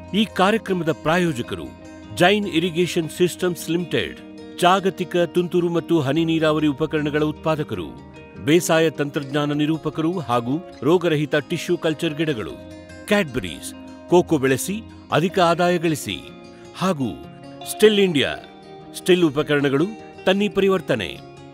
ಈ ಕಾರ್ಯಕ್ರಮದ ಪ್ರಾಯೋಜಕರು ಜೈನ್ ಇರಿಗೇಷನ್ ಸಿಸ್ಟಮ್ಸ್ ಲಿಮಿಟೆಡ್ ಜಾಗತಿಕ ತುಂತುರು ಮತ್ತು ಹನಿ ನೀರಾವರಿ ಉಪಕರಣಗಳ ಉತ್ಪಾದಕರು ಬೇಸಾಯ ತಂತ್ರಜ್ಞಾನ ನಿರೂಪಕರು ಹಾಗೂ ರೋಗರಹಿತ ಟಿಶ್ಯೂ ಕಲ್ಚರ್ ಗಿಡಗಳು ಕ್ಯಾಡ್ಬರೀಸ್ ಕೋಕೋ ಬೆಳೆಸಿ ಅಧಿಕ ಆದಾಯ ಗಳಿಸಿ ಹಾಗೂ ಸ್ಟಿಲ್ ಇಂಡಿಯಾ ಸ್ಟಿಲ್ ಉಪಕರಣಗಳು ತನ್ನಿ ಪರಿವರ್ತನೆ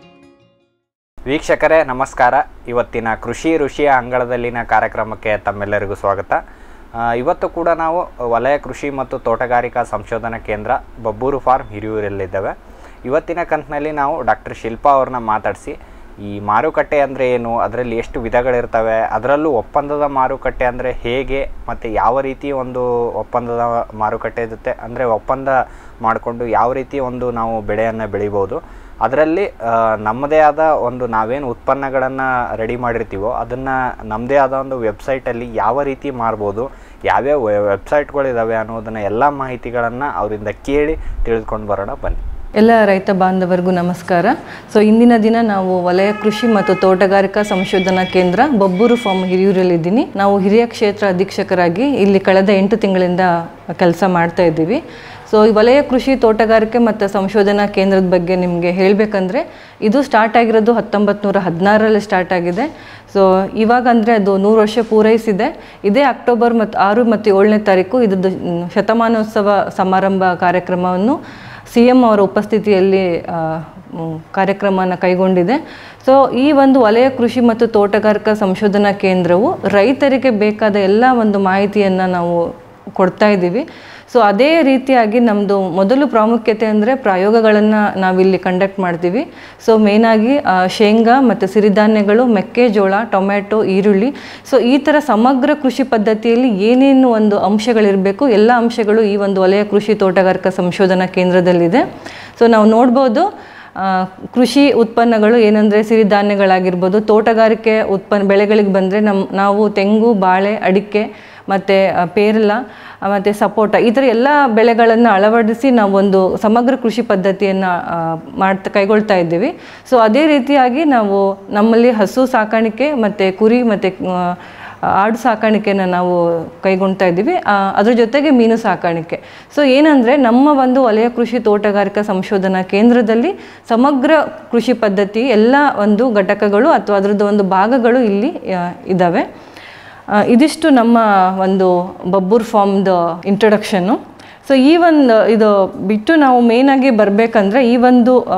ವೀಕ್ಷಕರೇ ನಮಸ್ಕಾರ ಇವತ್ತಿನ ಕೃಷಿ ಋಷಿಯ ಅಂಗಳದಲ್ಲಿನ ಕಾರ್ಯಕ್ರಮಕ್ಕೆ ತಮ್ಮೆಲ್ಲರಿಗೂ ಸ್ವಾಗತ ಆ, ಇವತ್ತು ಕೂಡ ನಾವು ವಲಯ ಕೃಷಿ ಮತ್ತು ತೋಟಗಾರಿಕಾ ಸಂಶೋಧನಾ ಕೇಂದ್ರ ಬಬ್ಬೂರು ಫಾರ್ಮ್ ಹಿರಿಯೂರಲ್ಲಿದ್ದೇವೆ ಇವತ್ತಿನ ಕಂತಿನಲ್ಲಿ ನಾವು ಡಾಕ್ಟರ್ ಶಿಲ್ಪಾ ಅವ್ರನ್ನ ಮಾತಾಡಿಸಿ ಈ ಮಾರುಕಟ್ಟೆ ಅಂದರೆ ಏನು ಅದರಲ್ಲಿ ಎಷ್ಟು ವಿಧಗಳಿರ್ತವೆ ಅದರಲ್ಲೂ ಒಪ್ಪಂದದ ಮಾರುಕಟ್ಟೆ ಅಂದರೆ ಹೇಗೆ ಮತ್ತು ಯಾವ ರೀತಿ ಒಂದು ಒಪ್ಪಂದದ ಮಾರುಕಟ್ಟೆ ಜೊತೆ ಅಂದರೆ ಒಪ್ಪಂದ ಮಾಡಿಕೊಂಡು ಯಾವ ರೀತಿ ಒಂದು ನಾವು ಬೆಳೆಯನ್ನು ಬೆಳಿಬೋದು ಅದರಲ್ಲಿ ಆ, ನಮ್ಮದೇ ಆದ ಒಂದು ನಾವೇನು ಉತ್ಪನ್ನಗಳನ್ನು ರೆಡಿ ಮಾಡಿರ್ತೀವೋ ಅದನ್ನು ನಮ್ಮದೇ ಆದ ಒಂದು ವೆಬ್ಸೈಟಲ್ಲಿ ಯಾವ ರೀತಿ ಮಾರ್ಬೋದು ಯಾವ್ಯಾವ ವೆಬ್ಸೈಟ್ಗಳಿದ್ದಾವೆ ಅನ್ನೋದನ್ನು ಎಲ್ಲ ಮಾಹಿತಿಗಳನ್ನು ಅವರಿಂದ ಕೇಳಿ ತಿಳಿದುಕೊಂಡು ಬರೋಣ ಬನ್ನಿ ಎಲ್ಲ ರೈತ ಬಾಂಧವರಿಗೂ ನಮಸ್ಕಾರ ಸೊ ಇಂದಿನ ದಿನ ನಾವು ವಲಯ ಕೃಷಿ ಮತ್ತು ತೋಟಗಾರಿಕಾ ಸಂಶೋಧನಾ ಕೇಂದ್ರ ಬಬ್ಬೂರು ಫಾರ್ಮ್ ಹಿರಿಯೂರಲ್ಲಿದ್ದೀನಿ ನಾವು ಹಿರಿಯ ಕ್ಷೇತ್ರ ಅಧೀಕ್ಷಕರಾಗಿ ಇಲ್ಲಿ ಕಳೆದ ಎಂಟು ತಿಂಗಳಿಂದ ಕೆಲಸ ಮಾಡ್ತಾ ಇದ್ದೀವಿ ಸೊ ಈ ವಲಯ ಕೃಷಿ ತೋಟಗಾರಿಕೆ ಮತ್ತು ಸಂಶೋಧನಾ ಕೇಂದ್ರದ ಬಗ್ಗೆ ನಿಮಗೆ ಹೇಳಬೇಕಂದ್ರೆ ಇದು ಸ್ಟಾರ್ಟ್ ಆಗಿರೋದು ಹತ್ತೊಂಬತ್ತು ನೂರ ಹದಿನಾರರಲ್ಲಿ ಸ್ಟಾರ್ಟ್ ಆಗಿದೆ ಸೊ ಇವಾಗ ಅಂದರೆ ಅದು ನೂರು ವರ್ಷ ಪೂರೈಸಿದೆ ಇದೇ ಅಕ್ಟೋಬರ್ ಮತ್ತು ಆರು ಮತ್ತು ಏಳನೇ ತಾರೀಕು ಇದ್ರದ್ದು ಮ್, ಶತಮಾನೋತ್ಸವ ಸಮಾರಂಭ ಕಾರ್ಯಕ್ರಮವನ್ನು ಸಿ ಎಂ ಅವರ ಉಪಸ್ಥಿತಿಯಲ್ಲಿ ಆ, ಮ್, ಕಾರ್ಯಕ್ರಮನ ಕೈಗೊಂಡಿದೆ ಸೊ ಈ ಒಂದು ವಲಯ ಕೃಷಿ ಮತ್ತು ತೋಟಗಾರಿಕಾ ಸಂಶೋಧನಾ ಕೇಂದ್ರವು ರೈತರಿಗೆ ಬೇಕಾದ ಎಲ್ಲ ಒಂದು ಮಾಹಿತಿಯನ್ನು ನಾವು ಕೊಡ್ತಾ ಇದ್ದೀವಿ ಸೊ ಅದೇ ರೀತಿಯಾಗಿ ನಮ್ಮದು ಮೊದಲು ಪ್ರಾಮುಖ್ಯತೆ ಅಂದರೆ ಪ್ರಯೋಗಗಳನ್ನು ನಾವಿಲ್ಲಿ ಕಂಡಕ್ಟ್ ಮಾಡ್ತೀವಿ ಸೊ ಮೇಯ್ನಾಗಿ ಆ, ಶೇಂಗಾ ಮತ್ತು ಸಿರಿಧಾನ್ಯಗಳು ಮೆಕ್ಕೆಜೋಳ ಟೊಮ್ಯಾಟೊ ಈರುಳ್ಳಿ ಸೊ ಈ ಥರ ಸಮಗ್ರ ಕೃಷಿ ಪದ್ಧತಿಯಲ್ಲಿ ಏನೇನು ಒಂದು ಅಂಶಗಳಿರಬೇಕು ಎಲ್ಲ ಅಂಶಗಳು ಈ ಒಂದು ವಲಯ ಕೃಷಿ ತೋಟಗಾರಿಕಾ ಸಂಶೋಧನಾ ಕೇಂದ್ರದಲ್ಲಿದೆ ಸೊ ನಾವು ನೋಡ್ಬೋದು ಆ, ಕೃಷಿ ಉತ್ಪನ್ನಗಳು ಏನಂದರೆ ಸಿರಿಧಾನ್ಯಗಳಾಗಿರ್ಬೋದು ತೋಟಗಾರಿಕೆ ಉತ್ಪನ್ನ ಬೆಳೆಗಳಿಗೆ ಬಂದರೆ ನಮ್ಮ ನಾವು ತೆಂಗು ಬಾಳೆ ಅಡಿಕೆ ಮತ್ತು ಪೇರಲ ಮತ್ತು ಸಪೋಟ ಈ ಥರ ಎಲ್ಲ ಬೆಳೆಗಳನ್ನು ಅಳವಡಿಸಿ ನಾವೊಂದು ಸಮಗ್ರ ಕೃಷಿ ಪದ್ಧತಿಯನ್ನು ಮಾಡ್ತಾ ಕೈಗೊಳ್ತಾ ಇದ್ದೀವಿ ಸೊ ಅದೇ ರೀತಿಯಾಗಿ ನಾವು ನಮ್ಮಲ್ಲಿ ಹಸು ಸಾಕಾಣಿಕೆ ಮತ್ತು ಕುರಿ ಮತ್ತು ಆಡು ಸಾಕಾಣಿಕೆನ ನಾವು ಕೈಗೊಳ್ತಾ ಇದ್ದೀವಿ ಆ, ಅದ್ರ ಜೊತೆಗೆ ಮೀನು ಸಾಕಾಣಿಕೆ ಸೊ ಏನಂದರೆ ನಮ್ಮ ಒಂದು ವಲಯ ಕೃಷಿ ತೋಟಗಾರಿಕಾ ಸಂಶೋಧನಾ ಕೇಂದ್ರದಲ್ಲಿ ಸಮಗ್ರ ಕೃಷಿ ಪದ್ಧತಿ ಎಲ್ಲ ಒಂದು ಘಟಕಗಳು ಅಥವಾ ಅದರದ್ದು ಒಂದು ಭಾಗಗಳು ಇಲ್ಲಿ ಇದ್ದಾವೆ ಇದಿಷ್ಟು ನಮ್ಮ ಒಂದು ಬಬ್ಬೂರ್ ಫಾರ್ಮ್ದು ಇಂಟ್ರೊಡಕ್ಷನ್ನು ಸೊ ಈ ಒಂದು ಇದು ಬಿಟ್ಟು ನಾವು ಮೇಯ್ನಾಗಿ ಬರಬೇಕಂದ್ರೆ ಈ ಒಂದು ಆ,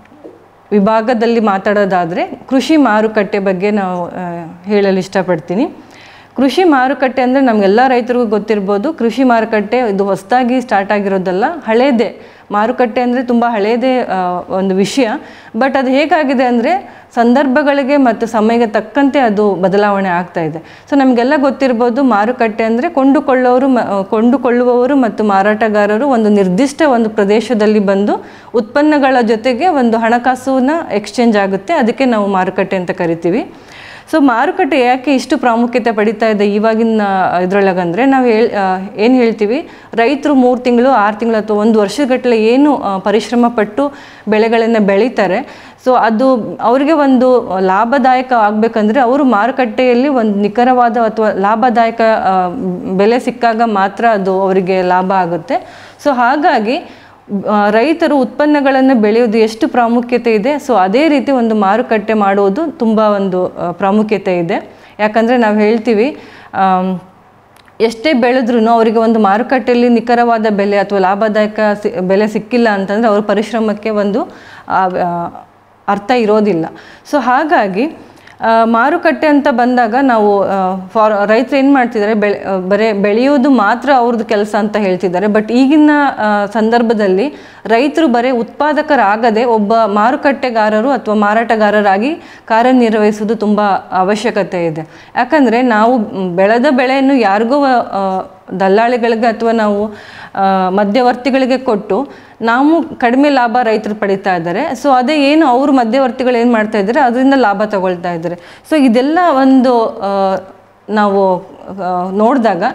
ವಿಭಾಗದಲ್ಲಿ ಮಾತಾಡೋದಾದರೆ ಕೃಷಿ ಮಾರುಕಟ್ಟೆ ಬಗ್ಗೆ ನಾವು ಆ, ಹೇಳಲು ಇಷ್ಟಪಡ್ತೀನಿ ಕೃಷಿ ಮಾರುಕಟ್ಟೆ ಅಂದರೆ ನಮಗೆಲ್ಲ ರೈತರಿಗೂ ಗೊತ್ತಿರ್ಬೋದು ಕೃಷಿ ಮಾರುಕಟ್ಟೆ ಇದು ಹೊಸದಾಗಿ ಸ್ಟಾರ್ಟ್ ಆಗಿರೋದಲ್ಲ ಹಳೇದೇ ಮಾರುಕಟ್ಟೆ ಅಂದರೆ ತುಂಬ ಹಳೇದೇ ಆ, ಒಂದು ವಿಷಯ ಬಟ್ ಅದು ಹೇಗಾಗಿದೆ ಅಂದರೆ ಸಂದರ್ಭಗಳಿಗೆ ಮತ್ತು ಸಮಯಕ್ಕೆ ತಕ್ಕಂತೆ ಅದು ಬದಲಾವಣೆ ಆಗ್ತಾ ಇದೆ ಸೊ ನಮಗೆಲ್ಲ ಗೊತ್ತಿರ್ಬೋದು ಮಾರುಕಟ್ಟೆ ಅಂದರೆ ಕೊಂಡುಕೊಳ್ಳೋರು ಮ ಕೊಂಡುಕೊಳ್ಳುವವರು ಮತ್ತು ಮಾರಾಟಗಾರರು ಒಂದು ನಿರ್ದಿಷ್ಟ ಒಂದು ಪ್ರದೇಶದಲ್ಲಿ ಬಂದು ಉತ್ಪನ್ನಗಳ ಜೊತೆಗೆ ಒಂದು ಹಣಕಾಸನ್ನ ಎಕ್ಸ್ಚೇಂಜ್ ಆಗುತ್ತೆ ಅದಕ್ಕೆ ನಾವು ಮಾರುಕಟ್ಟೆ ಅಂತ ಕರಿತೀವಿ ಸೊ ಮಾರುಕಟ್ಟೆ ಯಾಕೆ ಇಷ್ಟು ಪ್ರಾಮುಖ್ಯತೆ ಪಡಿತಾ ಇದೆ ಇವಾಗಿನ ಇದರೊಳಗಂದರೆ ನಾವು ಹೇಳ್ ಏನು ಹೇಳ್ತೀವಿ ರೈತರು ಮೂರು ತಿಂಗಳು ಆರು ತಿಂಗಳು ಅಥವಾ ಒಂದು ವರ್ಷಗಟ್ಟಲೆ ಏನು ಆ, ಪರಿಶ್ರಮ ಪಟ್ಟು ಬೆಳೆಗಳನ್ನು ಬೆಳೀತಾರೆ ಸೊ ಅದು ಅವರಿಗೆ ಒಂದು ಲಾಭದಾಯಕ ಆಗಬೇಕಂದ್ರೆ ಅವರು ಮಾರುಕಟ್ಟೆಯಲ್ಲಿ ಒಂದು ನಿಖರವಾದ ಅಥವಾ ಲಾಭದಾಯಕ ಆ, ಬೆಲೆ ಸಿಕ್ಕಾಗ ಮಾತ್ರ ಅದು ಅವರಿಗೆ ಲಾಭ ಆಗುತ್ತೆ ಸೊ ಹಾಗಾಗಿ ಆ, ರೈತರು ಉತ್ಪನ್ನಗಳನ್ನು ಬೆಳೆಯೋದು ಎಷ್ಟು ಪ್ರಾಮುಖ್ಯತೆ ಇದೆ ಸೊ ಅದೇ ರೀತಿ ಒಂದು ಮಾರುಕಟ್ಟೆ ಮಾಡುವುದು ತುಂಬ ಒಂದು ಆ, ಪ್ರಾಮುಖ್ಯತೆ ಇದೆ ಯಾಕಂದರೆ ನಾವು ಹೇಳ್ತೀವಿ ಆಮ್, ಎಷ್ಟೇ ಬೆಳೆದ್ರೂ ಅವರಿಗೆ ಒಂದು ಮಾರುಕಟ್ಟೆಯಲ್ಲಿ ನಿಖರವಾದ ಬೆಲೆ ಅಥವಾ ಲಾಭದಾಯಕ ಸಿ ಬೆಲೆ ಸಿಕ್ಕಿಲ್ಲ ಅಂತಂದರೆ ಅವ್ರ ಪರಿಶ್ರಮಕ್ಕೆ ಒಂದು ಆ, ಆ, ಅರ್ಥ ಇರೋದಿಲ್ಲ ಸೊ ಹಾಗಾಗಿ ಆ, ಮಾರುಕಟ್ಟೆ ಅಂತ ಬಂದಾಗ ನಾವು ಫಾರ್ ರೈತರು ಏನು ಮಾಡ್ತಿದ್ದಾರೆ ಬೆಳೆ ಆ, ಬರೇ ಬೆಳೆಯೋದು ಮಾತ್ರ ಅವ್ರದ್ದು ಕೆಲಸ ಅಂತ ಹೇಳ್ತಿದ್ದಾರೆ ಬಟ್ ಈಗಿನ ಆ, ಸಂದರ್ಭದಲ್ಲಿ ರೈತರು ಬರೀ ಉತ್ಪಾದಕರಾಗದೆ ಒಬ್ಬ ಮಾರುಕಟ್ಟೆಗಾರರು ಅಥವಾ ಮಾರಾಟಗಾರರಾಗಿ ಕಾರ್ಯನಿರ್ವಹಿಸೋದು ತುಂಬ ಅವಶ್ಯಕತೆ ಇದೆ ಯಾಕಂದರೆ ನಾವು ಮ್, ಬೆಳೆದ ಬೆಳೆಯನ್ನು ಯಾರಿಗೋ ಆ, ದಲ್ಲಾಳಿಗಳಿಗೆ ಅಥವಾ ನಾವು ಆ, ಮಧ್ಯವರ್ತಿಗಳಿಗೆ ಕೊಟ್ಟು ನಾವು ಕಡಿಮೆ ಲಾಭ ರೈತರು ಪಡಿತಾ ಇದ್ದಾರೆ ಸೊ ಅದೇ ಏನು ಅವರು ಮಧ್ಯವರ್ತಿಗಳು ಏನು ಮಾಡ್ತಾ ಇದ್ದಾರೆ ಅದರಿಂದ ಲಾಭ ತಗೊಳ್ತಾ ಇದ್ದಾರೆ ಸೊ ಇದೆಲ್ಲ ಒಂದು ಆ, ನಾವು ನೋಡಿದಾಗ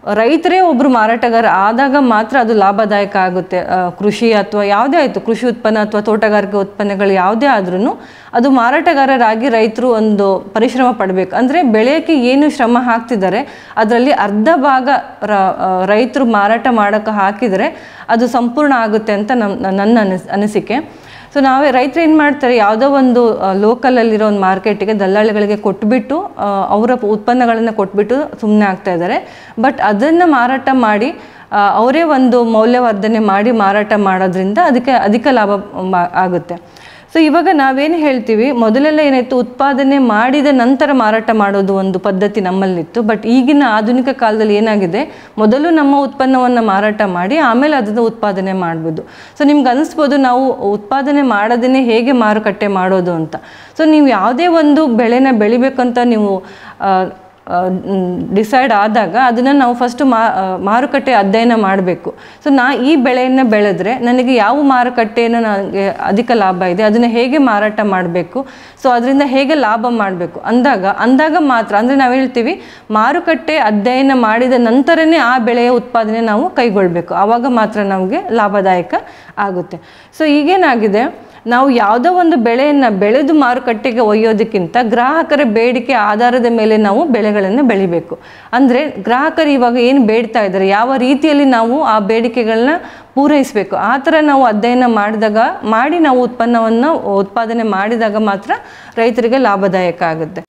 ರೈತರೇ ಒಬ್ಬರು ಮಾರಾಟಗಾರ ಆದಾಗ ಮಾತ್ರ ಅದು ಲಾಭದಾಯಕ ಆಗುತ್ತೆ ಆ, ಕೃಷಿ ಅಥವಾ ಯಾವುದೇ ಆಯಿತು ಕೃಷಿ ಉತ್ಪನ್ನ ಅಥವಾ ತೋಟಗಾರಿಕೆ ಉತ್ಪನ್ನಗಳು ಯಾವುದೇ ಆದ್ರೂ ಅದು ಮಾರಾಟಗಾರರಾಗಿ ರೈತರು ಒಂದು ಪರಿಶ್ರಮ ಪಡಬೇಕು ಅಂದರೆ ಬೆಳೆಯೋಕ್ಕೆ ಏನು ಶ್ರಮ ಹಾಕ್ತಿದ್ದಾರೆ ಅದರಲ್ಲಿ ಅರ್ಧ ಭಾಗ ರ- ಆ, ರೈತರು ಮಾರಾಟ ಮಾಡೋಕ್ಕೆ ಹಾಕಿದರೆ ಅದು ಸಂಪೂರ್ಣ ಆಗುತ್ತೆ ಅಂತ ನಮ್ಮ ನನ್ನ ಅನಿಸ್ ಅನಿಸಿಕೆ ಸೊ ನಾವೇ ರೈತರು ಏನು ಮಾಡ್ತಾರೆ ಯಾವುದೋ ಒಂದು ಲೋಕಲಲ್ಲಿರೋ ಒಂದು ಮಾರ್ಕೆಟಿಗೆ ದಲ್ಲಾಳಿಗಳಿಗೆ ಕೊಟ್ಬಿಟ್ಟು ಆ, ಅವರ ಉತ್ಪನ್ನಗಳನ್ನು ಕೊಟ್ಬಿಟ್ಟು ಸುಮ್ಮನೆ ಆಗ್ತಾ ಇದ್ದಾರೆ ಬಟ್ ಅದನ್ನು ಮಾರಾಟ ಮಾಡಿ ಆ, ಅವರೇ ಒಂದು ಮೌಲ್ಯವರ್ಧನೆ ಮಾಡಿ ಮಾರಾಟ ಮಾಡೋದ್ರಿಂದ ಅದಕ್ಕೆ ಅಧಿಕ ಲಾಭ ಮಾ- ಆಗುತ್ತೆ ಸೊ ಇವಾಗ ನಾವೇನು ಹೇಳ್ತೀವಿ ಮೊದಲೆಲ್ಲ ಏನಾಯಿತು ಉತ್ಪಾದನೆ ಮಾಡಿದ ನಂತರ ಮಾರಾಟ ಮಾಡೋದು ಒಂದು ಪದ್ಧತಿ ನಮ್ಮಲ್ಲಿತ್ತು ಬಟ್ ಈಗಿನ ಆಧುನಿಕ ಕಾಲದಲ್ಲಿ ಏನಾಗಿದೆ ಮೊದಲು ನಮ್ಮ ಉತ್ಪನ್ನವನ್ನು ಮಾರಾಟ ಮಾಡಿ ಆಮೇಲೆ ಅದನ್ನು ಉತ್ಪಾದನೆ ಮಾಡ್ಬೋದು ಸೊ ನಿಮ್ಗೆ ಅನಿಸ್ಬೋದು ನಾವು ಉತ್ಪಾದನೆ ಮಾಡೋದನ್ನೇ ಹೇಗೆ ಮಾರುಕಟ್ಟೆ ಮಾಡೋದು ಅಂತ ಸೊ ನೀವು ಯಾವುದೇ ಒಂದು ಬೆಳೆನ ಬೆಳಿಬೇಕಂತ ನೀವು ಆ, ಡಿಸೈಡ್ ಆದಾಗ ಅದನ್ನು ನಾವು ಫಸ್ಟು ಮಾ ಆ, ಮಾರುಕಟ್ಟೆ ಅಧ್ಯಯನ ಮಾಡಬೇಕು ಸೊ ನಾ ಈ ಬೆಳೆಯನ್ನು ಬೆಳೆದ್ರೆ ನನಗೆ ಯಾವ ಮಾರುಕಟ್ಟೆಯನ್ನು ನನಗೆ ಅಧಿಕ ಲಾಭ ಇದೆ ಅದನ್ನು ಹೇಗೆ ಮಾರಾಟ ಮಾಡಬೇಕು ಸೊ ಅದರಿಂದ ಹೇಗೆ ಲಾಭ ಮಾಡಬೇಕು ಅಂದಾಗ ಅಂದಾಗ ಮಾತ್ರ ಅಂದರೆ ನಾವು ಹೇಳ್ತೀವಿ ಮಾರುಕಟ್ಟೆ ಅಧ್ಯಯನ ಮಾಡಿದ ನಂತರನೇ ಆ ಬೆಳೆಯ ಉತ್ಪಾದನೆ ನಾವು ಕೈಗೊಳ್ಳಬೇಕು ಆವಾಗ ಮಾತ್ರ ನಮಗೆ ಲಾಭದಾಯಕ ಆಗುತ್ತೆ ಸೊ ಈಗೇನಾಗಿದೆ ನಾವು ಯಾವುದೋ ಒಂದು ಬೆಳೆಯನ್ನು ಬೆಳೆದು ಮಾರುಕಟ್ಟೆಗೆ ಒಯ್ಯೋದಕ್ಕಿಂತ ಗ್ರಾಹಕರ ಬೇಡಿಕೆ ಆಧಾರದ ಮೇಲೆ ನಾವು ಬೆಳೆಗಳನ್ನು ಬೆಳಿಬೇಕು ಅಂದರೆ ಗ್ರಾಹಕರು ಇವಾಗ ಏನು ಬೇಡ್ತಾ ಇದ್ದಾರೆ ಯಾವ ರೀತಿಯಲ್ಲಿ ನಾವು ಆ ಬೇಡಿಕೆಗಳನ್ನ ಪೂರೈಸಬೇಕು ಆ ಥರ ನಾವು ಅಧ್ಯಯನ ಮಾಡಿದಾಗ ಮಾಡಿ ನಾವು ಉತ್ಪನ್ನವನ್ನು ಉತ್ಪಾದನೆ ಮಾಡಿದಾಗ ಮಾತ್ರ ರೈತರಿಗೆ ಲಾಭದಾಯಕ ಆಗುತ್ತೆ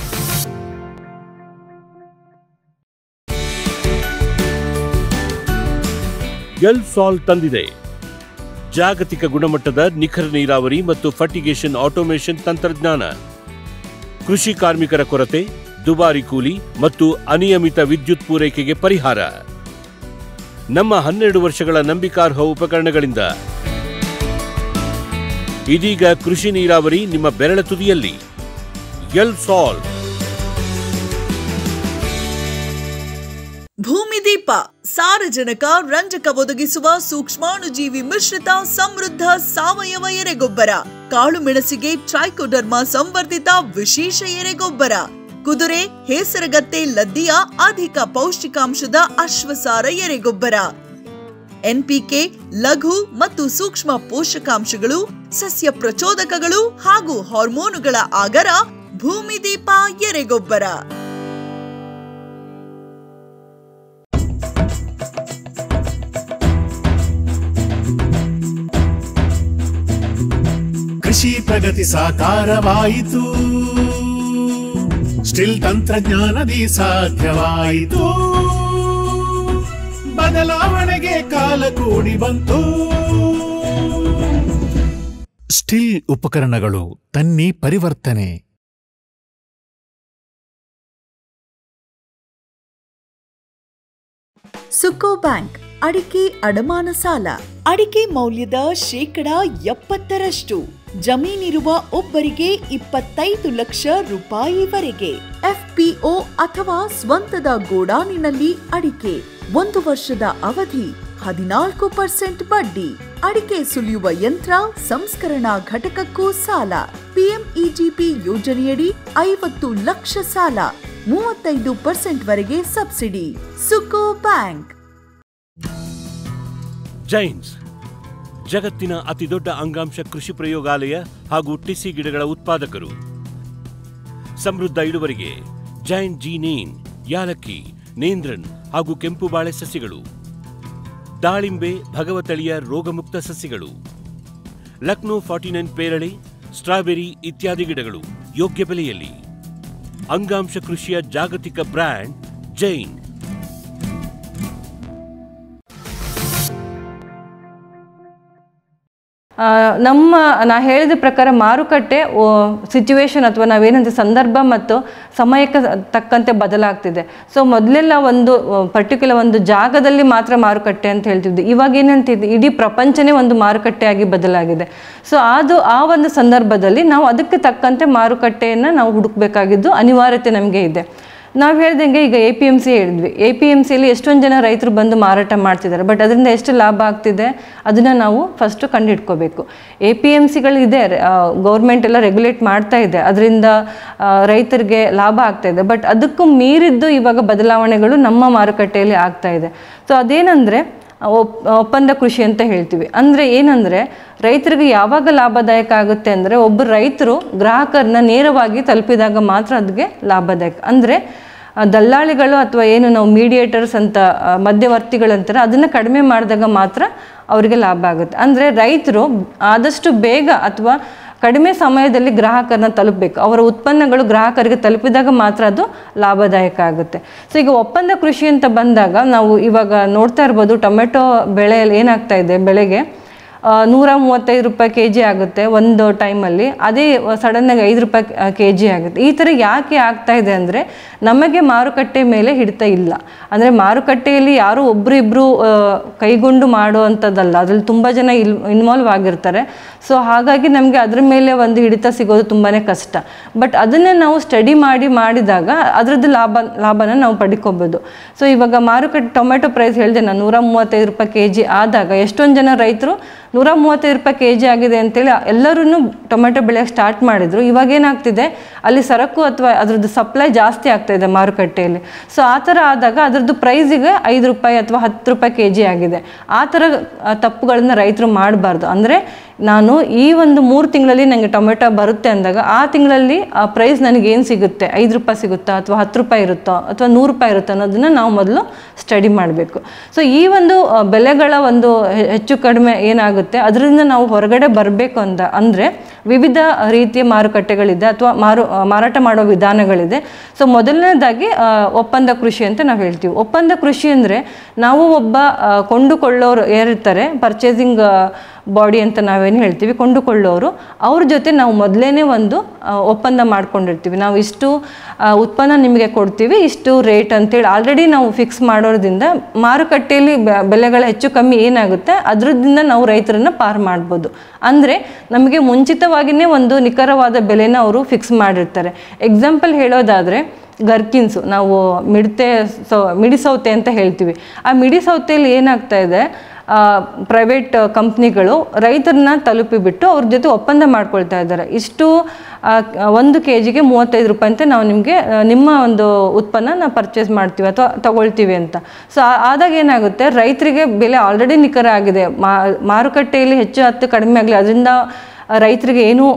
ಎಲ್ ಸಾಲ್ ತಂದಿದೆ ಜಾಗತಿಕ ಗುಣಮಟ್ಟದ ನಿಖರ ನೀರಾವರಿ ಮತ್ತು ಫರ್ಟಿಗೇಷನ್ ಆಟೋಮೇಷನ್ ತಂತ್ರಜ್ಞಾನ ಕೃಷಿ ಕಾರ್ಮಿಕರ ಕೊರತೆ ದುಬಾರಿ ಕೂಲಿ ಮತ್ತು ಅನಿಯಮಿತ ವಿದ್ಯುತ್ ಪೂರೈಕೆಗೆ ಪರಿಹಾರ ನಮ್ಮ ಹನ್ನೆರಡು ವರ್ಷಗಳ ನಂಬಿಕಾರ್ಹ ಉಪಕರಣಗಳಿಂದ ಇದೀಗ ಕೃಷಿ ನೀರಾವರಿ ನಿಮ್ಮ ಬೆರಳ ತುದಿಯಲ್ಲಿ ಎಲ್ ಸಾಲ್ ಭೂಮಿದೀಪ ಸಾರಜನಕ ರಂಜಕ ಒದಗಿಸುವ ಸೂಕ್ಷ್ಮಾಣುಜೀವಿ ಮಿಶ್ರಿತ ಸಮೃದ್ಧ ಸಾವಯವ ಎರೆಗೊಬ್ಬರ ಕಾಳು ಮೆಣಸಿಗೆ ಟ್ರೈಕೋಡರ್ಮಾ ಸಂವರ್ಧಿತ ವಿಶೇಷ ಎರೆಗೊಬ್ಬರ ಕುದುರೆ ಹೇಸರಗತ್ತೆ ಲದ್ದಿಯ ಅಧಿಕ ಪೌಷ್ಟಿಕಾಂಶದ ಅಶ್ವಸಾರ ಎರೆಗೊಬ್ಬರ ಎನ್ಪಿಕೆ ಲಘು ಮತ್ತು ಸೂಕ್ಷ್ಮ ಪೋಷಕಾಂಶಗಳು ಸಸ್ಯ ಪ್ರಚೋದಕಗಳು ಹಾಗೂ ಹಾರ್ಮೋನುಗಳ ಆಗರ ಭೂಮಿದೀಪ ಎರೆಗೊಬ್ಬರ ಕೃಷಿ ಪ್ರಗತಿ ಸಾಕಾರವಾಯಿತು ಸ್ಟಿಲ್ ತಂತ್ರಜ್ಞಾನದಿ ಸಾಧ್ಯವಾಯಿತು ಬದಲಾವಣೆಗೆ ಕಾಲ ಕೂಡಿ ಬಂತು ಸ್ಟಿಲ್ ಉಪಕರಣಗಳು ತನ್ನಿ ಪರಿವರ್ತನೆ ಸುಕೋ ಬ್ಯಾಂಕ್ ಅಡಿಕೆ ಅಡಮಾನ ಸಾಲ ಅಡಿಕೆ ಮೌಲ್ಯದ ಶೇಕಡ ಎಪ್ಪತ್ತರಷ್ಟು ಜಮೀನಿರುವ ಒಬ್ಬರಿಗೆ ಇಪ್ಪತ್ತೈದು ಲಕ್ಷ ರೂಪಾಯಿವರೆಗೆ ಎಫ್ಪಿಒ ಅಥವಾ ಸ್ವಂತದ ಗೋಡಾನಿನಲ್ಲಿ ಅಡಿಕೆ ಒಂದು ವರ್ಷದ ಅವಧಿ ಹದಿನಾಲ್ಕು ಪರ್ಸೆಂಟ್ ಬಡ್ಡಿ ಅಡಿಕೆ ಸುಲಿಯುವ ಯಂತ್ರ ಸಂಸ್ಕರಣಾ ಘಟಕಕ್ಕೂ ಸಾಲ ಪಿಎಂಇಜಿಪಿ ಯೋಜನೆಯಡಿ ಐವತ್ತು ಲಕ್ಷ ಸಾಲ ಮೂವತ್ತೈದು ಪರ್ಸೆಂಟ್ ವರೆಗೆ ಸಬ್ಸಿಡಿ ಸುಕೋ ಬ್ಯಾಂಕ್ ಜೈನ್ಸ್ ಜಗತ್ತಿನ ಅತಿದೊಡ್ಡ ಅಂಗಾಂಶ ಕೃಷಿ ಪ್ರಯೋಗಾಲಯ ಹಾಗೂ ಟಿಸಿ ಗಿಡಗಳ ಉತ್ಪಾದಕರು ಸಮೃದ್ಧ ಇಳುವರಿಗೆ ಜೈನ್ ಜಿ ನೇನ್ ಯಾಲಕ್ಕಿ ನೇಂದ್ರನ್ ಹಾಗೂ ಕೆಂಪು ಬಾಳೆ ಸಸ್ಯಗಳು ದಾಳಿಂಬೆ ಭಗವತಳಿಯ ರೋಗಮುಕ್ತ ಸಸ್ಯಗಳು ಲಕ್ನೋ ಫಾರ್ಟಿ ನೈನ್ ಪೇರಳೆ ಸ್ಟ್ರಾಬೆರಿ ಇತ್ಯಾದಿ ಗಿಡಗಳು ಯೋಗ್ಯ ಬೆಲೆಯಲ್ಲಿ ಅಂಗಾಂಶ ಕೃಷಿಯ ಜಾಗತಿಕ ಬ್ರ್ಯಾಂಡ್ ಜೈನ್ ಆ, ನಮ್ಮ ನಾ ಹೇಳಿದ ಪ್ರಕಾರ ಮಾರುಕಟ್ಟೆ ಸಿಚುವೇಶನ್ ಅಥವಾ ನಾವೇನಂತ ಸಂದರ್ಭ ಮತ್ತು ಸಮಯಕ್ಕೆ ತಕ್ಕಂತೆ ಬದಲಾಗ್ತಿದೆ ಸೊ ಮೊದಲೆಲ್ಲ ಒಂದು ಪರ್ಟಿಕ್ಯುಲರ್ ಒಂದು ಜಾಗದಲ್ಲಿ ಮಾತ್ರ ಮಾರುಕಟ್ಟೆ ಅಂತ ಹೇಳ್ತಿದ್ವಿ ಇವಾಗ ಏನಂತಿದೆ ಇಡೀ ಪ್ರಪಂಚನೇ ಒಂದು ಮಾರುಕಟ್ಟೆಯಾಗಿ ಬದಲಾಗಿದೆ ಸೊ ಅದು ಆ ಒಂದು ಸಂದರ್ಭದಲ್ಲಿ ನಾವು ಅದಕ್ಕೆ ತಕ್ಕಂತೆ ಮಾರುಕಟ್ಟೆಯನ್ನು ನಾವು ಹುಡುಕಬೇಕಾಗಿದ್ದು ಅನಿವಾರ್ಯತೆ ನಮಗೆ ಇದೆ ನಾವು ಹೇಳ್ದಂಗೆ ಈಗ ಎ ಪಿ ಎಮ್ ಸಿ ಹೇಳಿದ್ವಿ ಎ ಪಿ ಎಮ್ ಸಿಯಲ್ಲಿ ಎಷ್ಟೊಂದು ಜನ ರೈತರು ಬಂದು ಮಾರಾಟ ಮಾಡ್ತಿದ್ದಾರೆ ಬಟ್ ಅದರಿಂದ ಎಷ್ಟು ಲಾಭ ಆಗ್ತಿದೆ ಅದನ್ನು ನಾವು ಫಸ್ಟು ಕಂಡುಹಿಡ್ಕೋಬೇಕು ಎ ಪಿ ಎಮ್ ಸಿಗಳಿದೆ ಗೌರ್ಮೆಂಟ್ ಎಲ್ಲ ರೆಗ್ಯುಲೇಟ್ ಮಾಡ್ತಾ ಇದೆ ಅದರಿಂದ ರೈತರಿಗೆ ಲಾಭ ಆಗ್ತಾ ಇದೆ ಬಟ್ ಅದಕ್ಕೂ ಮೀರಿದ್ದು ಇವಾಗ ಬದಲಾವಣೆಗಳು ನಮ್ಮ ಮಾರುಕಟ್ಟೆಯಲ್ಲಿ ಆಗ್ತಾ ಇದೆ ಸೊ ಅದೇನೆಂದರೆ ಒಪ್ ಒಪ್ಪಂದ ಕೃಷಿ ಅಂತ ಹೇಳ್ತೀವಿ ಅಂದರೆ ಏನಂದರೆ ರೈತರಿಗೆ ಯಾವಾಗ ಲಾಭದಾಯಕ ಆಗುತ್ತೆ ಅಂದರೆ ಒಬ್ಬ ರೈತರು ಗ್ರಾಹಕರನ್ನ ನೇರವಾಗಿ ತಲುಪಿದಾಗ ಮಾತ್ರ ಅದಕ್ಕೆ ಲಾಭದಾಯಕ ಅಂದರೆ ಆ, ದಲ್ಲಾಳಿಗಳು ಅಥವಾ ಏನು ನಾವು ಮೀಡಿಯೇಟರ್ಸ್ ಅಂತ ಆ, ಮಧ್ಯವರ್ತಿಗಳಂತಾರೆ ಅದನ್ನು ಕಡಿಮೆ ಮಾಡಿದಾಗ ಮಾತ್ರ ಅವರಿಗೆ ಲಾಭ ಆಗುತ್ತೆ ಅಂದರೆ ರೈತರು ಆದಷ್ಟು ಬೇಗ ಅಥವಾ ಕಡಿಮೆ ಸಮಯದಲ್ಲಿ ಗ್ರಾಹಕರನ್ನ ತಲುಪಬೇಕು ಅವರ ಉತ್ಪನ್ನಗಳು ಗ್ರಾಹಕರಿಗೆ ತಲುಪಿದಾಗ ಮಾತ್ರ ಅದು ಲಾಭದಾಯಕ ಆಗುತ್ತೆ ಸೊ ಈಗ ಒಪ್ಪಂದ ಕೃಷಿ ಅಂತ ಬಂದಾಗ ನಾವು ಇವಾಗ ನೋಡ್ತಾ ಇರ್ಬೋದು ಟೊಮೆಟೊ ಬೆಳೆಯಲ್ಲಿ ಏನಾಗ್ತಾ ಇದೆ ಬೆಳೆಗೆ ಆ, ನೂರ ಮೂವತ್ತೈದು ರೂಪಾಯಿ ಕೆ ಜಿ ಆಗುತ್ತೆ ಒಂದು ಟೈಮಲ್ಲಿ ಅದೇ ಸಡನ್ನಾಗಿ ಐದು ರೂಪಾಯಿ ಕೆ ಜಿ ಆಗುತ್ತೆ ಈ ಥರ ಯಾಕೆ ಆಗ್ತಾ ಇದೆ ಅಂದರೆ ನಮಗೆ ಮಾರುಕಟ್ಟೆ ಮೇಲೆ ಹಿಡಿತ ಇಲ್ಲ ಅಂದರೆ ಮಾರುಕಟ್ಟೆಯಲ್ಲಿ ಯಾರೋ ಒಬ್ಬರು ಇಬ್ಬರು ಕೈಗೊಂಡು ಮಾಡುವಂಥದ್ದಲ್ಲ ಅದರಲ್ಲಿ ತುಂಬ ಜನ ಇಲ್ ಇನ್ವಾಲ್ವ್ ಆಗಿರ್ತಾರೆ ಸೊ ಹಾಗಾಗಿ ನಮಗೆ ಅದ್ರ ಮೇಲೆ ಒಂದು ಹಿಡಿತ ಸಿಗೋದು ತುಂಬಾ ಕಷ್ಟ ಬಟ್ ಅದನ್ನೇ ನಾವು ಸ್ಟಡಿ ಮಾಡಿ ಮಾಡಿದಾಗ ಅದರದ್ದು ಲಾಭ ಲಾಭನ ನಾವು ಪಡ್ಕೋಬೋದು ಸೊ ಇವಾಗ ಮಾರುಕಟ್ಟೆ ಟೊಮೆಟೊ ಪ್ರೈಸ್ ಹೇಳಿದೆ ನಾನು ನೂರ ಮೂವತ್ತೈದು ರೂಪಾಯಿ ಕೆ ಜಿ ಆದಾಗ ಎಷ್ಟೊಂದು ಜನ ರೈತರು ನೂರ ಮೂವತ್ತೈದು ರೂಪಾಯಿ ಕೆ ಜಿ ಆಗಿದೆ ಅಂತೇಳಿ ಎಲ್ಲರೂ ಟೊಮೆಟೊ ಬೆಳೆಯೋಕ್ಕೆ ಸ್ಟಾರ್ಟ್ ಮಾಡಿದ್ರು ಇವಾಗ ಏನಾಗ್ತಿದೆ ಅಲ್ಲಿ ಸರಕು ಅಥವಾ ಅದ್ರದ್ದು ಸಪ್ಲೈ ಜಾಸ್ತಿ ಆಗ್ತಾ ಇದೆ ಮಾರುಕಟ್ಟೆಯಲ್ಲಿ ಸೊ ಆ ಥರ ಆದಾಗ ಅದ್ರದ್ದು ಪ್ರೈಸಿಗೆ ಐದು ರೂಪಾಯಿ ಅಥವಾ ಹತ್ತು ರೂಪಾಯಿ ಕೆ ಜಿ ಆಗಿದೆ ಆ ಥರ ಆ, ತಪ್ಪುಗಳನ್ನ ರೈತರು ಮಾಡಬಾರ್ದು ಅಂದರೆ ನಾನು ಈ ಒಂದು ಮೂರು ತಿಂಗಳಲ್ಲಿ ನನಗೆ ಟೊಮೆಟೊ ಬರುತ್ತೆ ಅಂದಾಗ ಆ ತಿಂಗಳಲ್ಲಿ ಆ ಪ್ರೈಸ್ ನನಗೆ ಏನು ಸಿಗುತ್ತೆ ಐದು ರೂಪಾಯಿ ಸಿಗುತ್ತಾ ಅಥವಾ ಹತ್ತು ರೂಪಾಯಿ ಇರುತ್ತೋ ಅಥವಾ ನೂರು ರೂಪಾಯಿ ಇರುತ್ತೋ ಅನ್ನೋದನ್ನ ನಾವು ಮೊದಲು ಸ್ಟಡಿ ಮಾಡಬೇಕು ಸೊ ಈ ಒಂದು ಆ, ಬೆಲೆಗಳ ಒಂದು ಹೆ- ಹೆಚ್ಚು ಕಡಿಮೆ ಏನಾಗುತ್ತೆ ಅದರಿಂದ ನಾವು ಹೊರಗಡೆ ಬರಬೇಕು ಅಂತ ಅಂದರೆ ವಿವಿಧ ರೀತಿಯ ಮಾರುಕಟ್ಟೆಗಳಿದೆ ಅಥವಾ ಮಾರು ಆ, ಮಾರಾಟ ಮಾಡೋ ವಿಧಾನಗಳಿದೆ ಸೊ ಮೊದಲನೇದಾಗಿ ಆ, ಒಪ್ಪಂದ ಕೃಷಿ ಅಂತ ನಾವು ಹೇಳ್ತೀವಿ ಒಪ್ಪಂದ ಕೃಷಿ ಅಂದರೆ ನಾವು ಒಬ್ಬ ಆ, ಕೊಂಡುಕೊಳ್ಳೋರು ಯಾರಿರ್ತಾರೆ ಪರ್ಚೇಸಿಂಗ್ ಬಾಡಿ ಅಂತ ನಾವೇನು ಹೇಳ್ತೀವಿ ಕೊಂಡುಕೊಳ್ಳೋರು ಅವ್ರ ಜೊತೆ ನಾವು ಮೊದಲೇ ಒಂದು ಆ, ಒಪ್ಪಂದ ಮಾಡ್ಕೊಂಡಿರ್ತೀವಿ ನಾವು ಇಷ್ಟು ಆ, ಉತ್ಪನ್ನ ನಿಮಗೆ ಕೊಡ್ತೀವಿ ಇಷ್ಟು ರೇಟ್ ಅಂತೇಳಿ ಆಲ್ರೆಡಿ ನಾವು ಫಿಕ್ಸ್ ಮಾಡೋದ್ರಿಂದ ಮಾರುಕಟ್ಟೆಯಲ್ಲಿ ಬೆ- ಬೆಲೆಗಳ ಹೆಚ್ಚು ಕಮ್ಮಿ ಏನಾಗುತ್ತೆ ಅದರಿಂದ ನಾವು ರೈತರನ್ನ ಪಾರು ಮಾಡ್ಬೋದು ಅಂದರೆ ನಮಗೆ ಮುಂಚಿತವಾಗಿಯೇ ಒಂದು ನಿಖರವಾದ ಬೆಲೆನ ಅವರು ಫಿಕ್ಸ್ ಮಾಡಿರ್ತಾರೆ ಎಕ್ಸಾಂಪಲ್ ಹೇಳೋದಾದರೆ ಗರ್ಕಿನ್ಸು ನಾವು ಮಿಡತೆ ಸೌ ಮಿಡಿ ಸೌತೆ ಅಂತ ಹೇಳ್ತೀವಿ ಆ ಮಿಡಿ ಸೌತೆಯಲ್ಲಿ ಏನಾಗ್ತಾ ಇದೆ ಪ್ರೈವೇಟ್ ಕಂಪ್ನಿಗಳು ರೈತರನ್ನ ತಲುಪಿಬಿಟ್ಟು ಅವ್ರ ಜೊತೆ ಒಪ್ಪಂದ ಮಾಡ್ಕೊಳ್ತಾ ಇದ್ದಾರೆ ಇಷ್ಟು ಆ, ಒಂದು ಕೆ ಜಿಗೆ ಮೂವತ್ತೈದು ರೂಪಾಯಿ ಅಂತ ನಾವು ನಿಮಗೆ ನಿಮ್ಮ ಒಂದು ಉತ್ಪನ್ನ ನಾವು ಪರ್ಚೇಸ್ ಮಾಡ್ತೀವಿ ಅಥವಾ ತಗೊಳ್ತೀವಿ ಅಂತ ಸೊ ಆದಾಗ ಏನಾಗುತ್ತೆ ರೈತರಿಗೆ ಬೆಲೆ ಆಲ್ರೆಡಿ ನಿಖರ ಆಗಿದೆ ಮಾ ಮಾರುಕಟ್ಟೆಯಲ್ಲಿ ಹೆಚ್ಚು ಹತ್ತು ಕಡಿಮೆ ಆಗಲಿ ಅದರಿಂದ ರೈತರಿಗೆ ಏನೂ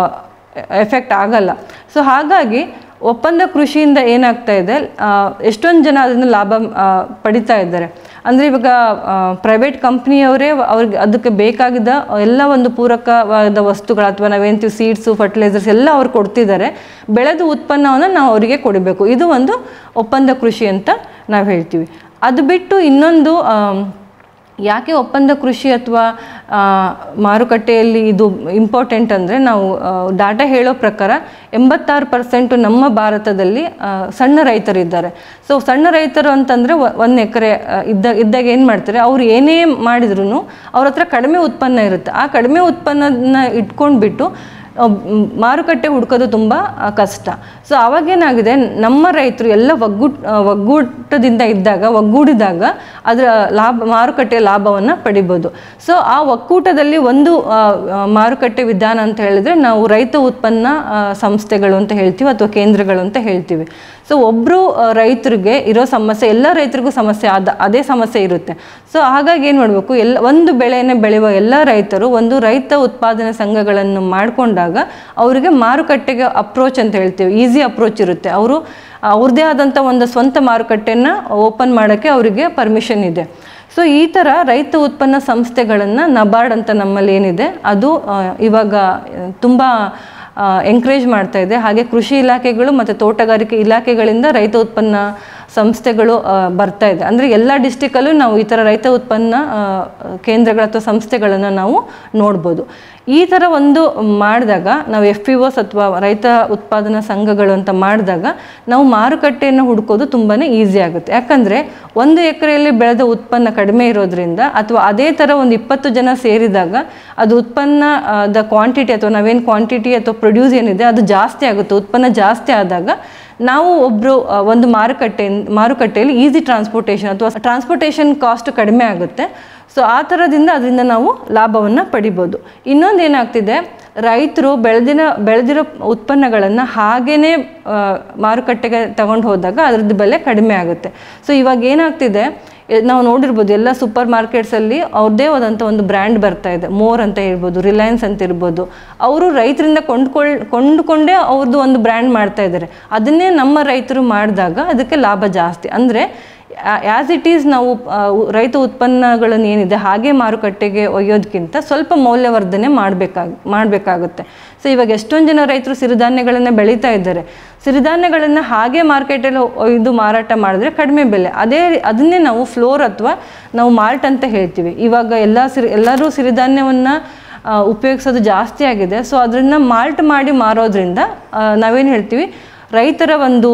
ಎಫೆಕ್ಟ್ ಆಗಲ್ಲ ಸೊ ಹಾಗಾಗಿ ಒಪ್ಪಂದ ಕೃಷಿಯಿಂದ ಏನಾಗ್ತಾ ಇದೆ ಆ, ಎಷ್ಟೊಂದು ಜನ ಅದನ್ನು ಲಾಭ ಆ, ಪಡಿತಾ ಇದ್ದಾರೆ ಅಂದರೆ ಇವಾಗ ಪ್ರೈವೇಟ್ ಕಂಪ್ನಿಯವರೇ ಅವ್ರಿಗೆ ಅದಕ್ಕೆ ಬೇಕಾಗಿದ್ದ ಎಲ್ಲ ಒಂದು ಪೂರಕವಾದ ವಸ್ತುಗಳು ಅಥವಾ ನಾವೇಂತೀವಿ ಸೀಡ್ಸು ಫರ್ಟಿಲೈಸರ್ಸ್ ಎಲ್ಲ ಅವ್ರು ಕೊಡ್ತಿದ್ದಾರೆ ಬೆಳೆದ ಉತ್ಪನ್ನವನ್ನು ನಾವು ಅವರಿಗೆ ಕೊಡಬೇಕು ಇದು ಒಂದು ಒಪ್ಪಂದ ಕೃಷಿ ಅಂತ ನಾವು ಹೇಳ್ತೀವಿ ಅದು ಬಿಟ್ಟು ಇನ್ನೊಂದು ಆಮ್, ಯಾಕೆ ಒಪ್ಪಂದ ಕೃಷಿ ಅಥವಾ ಆ, ಮಾರುಕಟ್ಟೆಯಲ್ಲಿ ಇದು ಇಂಪಾರ್ಟೆಂಟ್ ಅಂದರೆ ನಾವು ಡಾಟಾ ಹೇಳೋ ಪ್ರಕಾರ ಎಂಬತ್ತಾರು ಪರ್ಸೆಂಟು ನಮ್ಮ ಭಾರತದಲ್ಲಿ ಆ, ಸಣ್ಣ ರೈತರಿದ್ದಾರೆ ಸೊ ಸಣ್ಣ ರೈತರು ಅಂತಂದರೆ ಒಂದು ಎಕರೆ ಇದ್ದ ಇದ್ದಾಗ ಏನು ಮಾಡ್ತಾರೆ ಅವ್ರು ಏನೇ ಮಾಡಿದ್ರು ಅವ್ರ ಹತ್ರ ಕಡಿಮೆ ಉತ್ಪನ್ನ ಇರುತ್ತೆ ಆ ಕಡಿಮೆ ಉತ್ಪನ್ನನ ಇಟ್ಕೊಂಡ್ಬಿಟ್ಟು ಆ, ಮ್, ಮಾರುಕಟ್ಟೆ ಹುಡ್ಕೋದು ತುಂಬ ಆ, ಕಷ್ಟ ಸೊ ಅವಾಗೇನಾಗಿದೆ ನಮ್ಮ ರೈತರು ಎಲ್ಲ ಒಗ್ಗೂಟ್ ಆ, ಒಗ್ಗೂಟದಿಂದ ಇದ್ದಾಗ ಒಗ್ಗೂಡಿದಾಗ ಅದರ ಲಾಭ ಮಾರುಕಟ್ಟೆಯ ಲಾಭವನ್ನು ಪಡಿಬೋದು ಸೊ ಆ ಒಕ್ಕೂಟದಲ್ಲಿ ಒಂದು ಆ, ಆ, ಮಾರುಕಟ್ಟೆ ವಿಧಾನ ಅಂತ ಹೇಳಿದ್ರೆ ನಾವು ರೈತ ಉತ್ಪನ್ನ ಆ, ಸಂಸ್ಥೆಗಳು ಅಂತ ಹೇಳ್ತೀವಿ ಅಥವಾ ಕೇಂದ್ರಗಳು ಅಂತ ಹೇಳ್ತೀವಿ ಸೊ ಒಬ್ಬರು ರೈತರಿಗೆ ಇರೋ ಸಮಸ್ಯೆ ಎಲ್ಲ ರೈತರಿಗೂ ಸಮಸ್ಯೆ ಅದ ಅದೇ ಸಮಸ್ಯೆ ಇರುತ್ತೆ ಸೊ ಹಾಗಾಗಿ ಏನು ಮಾಡಬೇಕು ಎಲ್ಲ ಒಂದು ಬೆಳೆಯನ್ನೇ ಬೆಳೆಯುವ ಎಲ್ಲ ರೈತರು ಒಂದು ರೈತ ಉತ್ಪಾದನಾ ಸಂಘಗಳನ್ನು ಮಾಡಿಕೊಂಡಾಗ ಅವರಿಗೆ ಮಾರುಕಟ್ಟೆಗೆ ಅಪ್ರೋಚ್ ಅಂತ ಹೇಳ್ತೀವಿ ಈಸಿ ಅಪ್ರೋಚ್ ಇರುತ್ತೆ ಅವರು ಅವ್ರದ್ದೇ ಆದಂಥ ಒಂದು ಸ್ವಂತ ಮಾರುಕಟ್ಟೆನ ಓಪನ್ ಮಾಡೋಕ್ಕೆ ಅವರಿಗೆ ಪರ್ಮಿಷನ್ ಇದೆ ಸೊ ಈ ಥರ ರೈತ ಉತ್ಪನ್ನ ಸಂಸ್ಥೆಗಳನ್ನು ನಬಾರ್ಡ್ ಅಂತ ನಮ್ಮಲ್ಲಿ ಏನಿದೆ ಅದು ಆ, ಇವಾಗ ತುಂಬ ಎಂಕರೇಜ್ ಮಾಡ್ತಾ ಇದೆ ಹಾಗೆ ಕೃಷಿ ಇಲಾಖೆಗಳು ಮತ್ತು ತೋಟಗಾರಿಕೆ ಇಲಾಖೆಗಳಿಂದ ರೈತ ಉತ್ಪನ್ನ ಸಂಸ್ಥೆಗಳು ಆ, ಬರ್ತಾ ಇದೆ ಅಂದರೆ ಎಲ್ಲ ಡಿಸ್ಟಿಕಲ್ಲೂ ನಾವು ಈ ಥರ ರೈತ ಉತ್ಪನ್ನ ಆ, ಕೇಂದ್ರಗಳ ಅಥವಾ ಸಂಸ್ಥೆಗಳನ್ನು ನಾವು ನೋಡ್ಬೋದು ಈ ಥರ ಒಂದು ಮಾಡಿದಾಗ ನಾವು ಎಫ್ ಪಿ ಒಸ್ ಅಥವಾ ರೈತ ಉತ್ಪಾದನಾ ಸಂಘಗಳು ಅಂತ ಮಾಡಿದಾಗ ನಾವು ಮಾರುಕಟ್ಟೆಯನ್ನು ಹುಡುಕೋದು ತುಂಬಾ ಈಸಿ ಆಗುತ್ತೆ ಯಾಕಂದರೆ ಒಂದು ಎಕರೆಯಲ್ಲಿ ಬೆಳೆದ ಉತ್ಪನ್ನ ಕಡಿಮೆ ಇರೋದ್ರಿಂದ ಅಥವಾ ಅದೇ ಥರ ಒಂದು ಇಪ್ಪತ್ತು ಜನ ಸೇರಿದಾಗ ಅದು ಉತ್ಪನ್ನ ದ ಕ್ವಾಂಟಿಟಿ ಅಥವಾ ನಾವೇನು ಕ್ವಾಂಟಿಟಿ ಅಥವಾ ಪ್ರೊಡ್ಯೂಸ್ ಏನಿದೆ ಅದು ಜಾಸ್ತಿ ಆಗುತ್ತೆ ಉತ್ಪನ್ನ ಜಾಸ್ತಿ ಆದಾಗ ನಾವು ಒಬ್ಬರು ಒಂದು ಮಾರುಕಟ್ಟೆ ಮಾರುಕಟ್ಟೆಯಲ್ಲಿ ಈಸಿ ಟ್ರಾನ್ಸ್ಪೋರ್ಟೇಷನ್ ಅಥವಾ ಟ್ರಾನ್ಸ್ಪೋರ್ಟೇಷನ್ ಕಾಸ್ಟ್ ಕಡಿಮೆ ಆಗುತ್ತೆ ಸೊ ಆ ಥರದಿಂದ ಅದರಿಂದ ನಾವು ಲಾಭವನ್ನು ಪಡಿಬೋದು ಇನ್ನೊಂದು ಏನಾಗ್ತಿದೆ ರೈತರು ಬೆಳೆದಿನ ಬೆಳೆದಿರೋ ಉತ್ಪನ್ನಗಳನ್ನು ಹಾಗೇ ಮಾರುಕಟ್ಟೆಗೆ ತಗೊಂಡು ಹೋದಾಗ ಅದ್ರದ್ದು ಬೆಲೆ ಕಡಿಮೆ ಆಗುತ್ತೆ ಸೊ ಇವಾಗ ಏನಾಗ್ತಿದೆ ಎ- ನಾವು ನೋಡಿರ್ಬೋದು ಎಲ್ಲ ಸೂಪರ್ ಮಾರ್ಕೆಟ್ಸಲ್ಲಿ ಅವ್ರದ್ದೇ ಆದಂಥ ಒಂದು ಬ್ರ್ಯಾಂಡ್ ಬರ್ತಾ ಇದೆ ಮೋರ್ ಅಂತ ಹೇಳ್ಬೋದು ರಿಲಯನ್ಸ್ ಅಂತ ಇರ್ಬೋದು ಅವರು ರೈತರಿಂದ ಕೊಂಡ್ಕೊಳ್ ಕೊಂಡುಕೊಂಡೇ ಅವ್ರದ್ದು ಒಂದು ಬ್ರ್ಯಾಂಡ್ ಮಾಡ್ತಾ ಇದ್ದಾರೆ ಅದನ್ನೇ ನಮ್ಮ ರೈತರು ಮಾಡಿದಾಗ ಅದಕ್ಕೆ ಲಾಭ ಜಾಸ್ತಿ ಅಂದರೆ ಆ್ಯಸ್ ಇಟ್ ಈಸ್ ನಾವು ಆ, ಉ- ರೈತ ಉತ್ಪನ್ನಗಳನ್ನು ಏನಿದೆ ಹಾಗೆ ಮಾರುಕಟ್ಟೆಗೆ ಒಯ್ಯೋದಕ್ಕಿಂತ ಸ್ವಲ್ಪ ಮೌಲ್ಯವರ್ಧನೆ ಮಾಡಬೇಕಾಗ ಮಾಡಬೇಕಾಗುತ್ತೆ ಸೊ ಇವಾಗ ಎಷ್ಟೊಂದು ಜನ ರೈತರು ಸಿರಿಧಾನ್ಯಗಳನ್ನು ಬೆಳೀತಾ ಇದ್ದಾರೆ ಸಿರಿಧಾನ್ಯಗಳನ್ನು ಹಾಗೆ ಮಾರ್ಕೆಟಲ್ಲಿ ಒಯ್ದು ಮಾರಾಟ ಮಾಡಿದ್ರೆ ಕಡಿಮೆ ಬೆಲೆ ಅದೇ ಅದನ್ನೇ ನಾವು ಫ್ಲೋರ್ ಅಥವಾ ನಾವು ಮಾಲ್ಟ್ ಅಂತ ಹೇಳ್ತೀವಿ ಇವಾಗ ಎಲ್ಲ ಸಿರಿ ಎಲ್ಲರೂ ಸಿರಿಧಾನ್ಯವನ್ನು ಉಪಯೋಗಿಸೋದು ಜಾಸ್ತಿ ಆಗಿದೆ ಸೊ ಅದನ್ನು ಮಾಲ್ಟ್ ಮಾಡಿ ಮಾರೋದ್ರಿಂದ ಆ, ನಾವೇನು ಹೇಳ್ತೀವಿ ರೈತರ ಒಂದು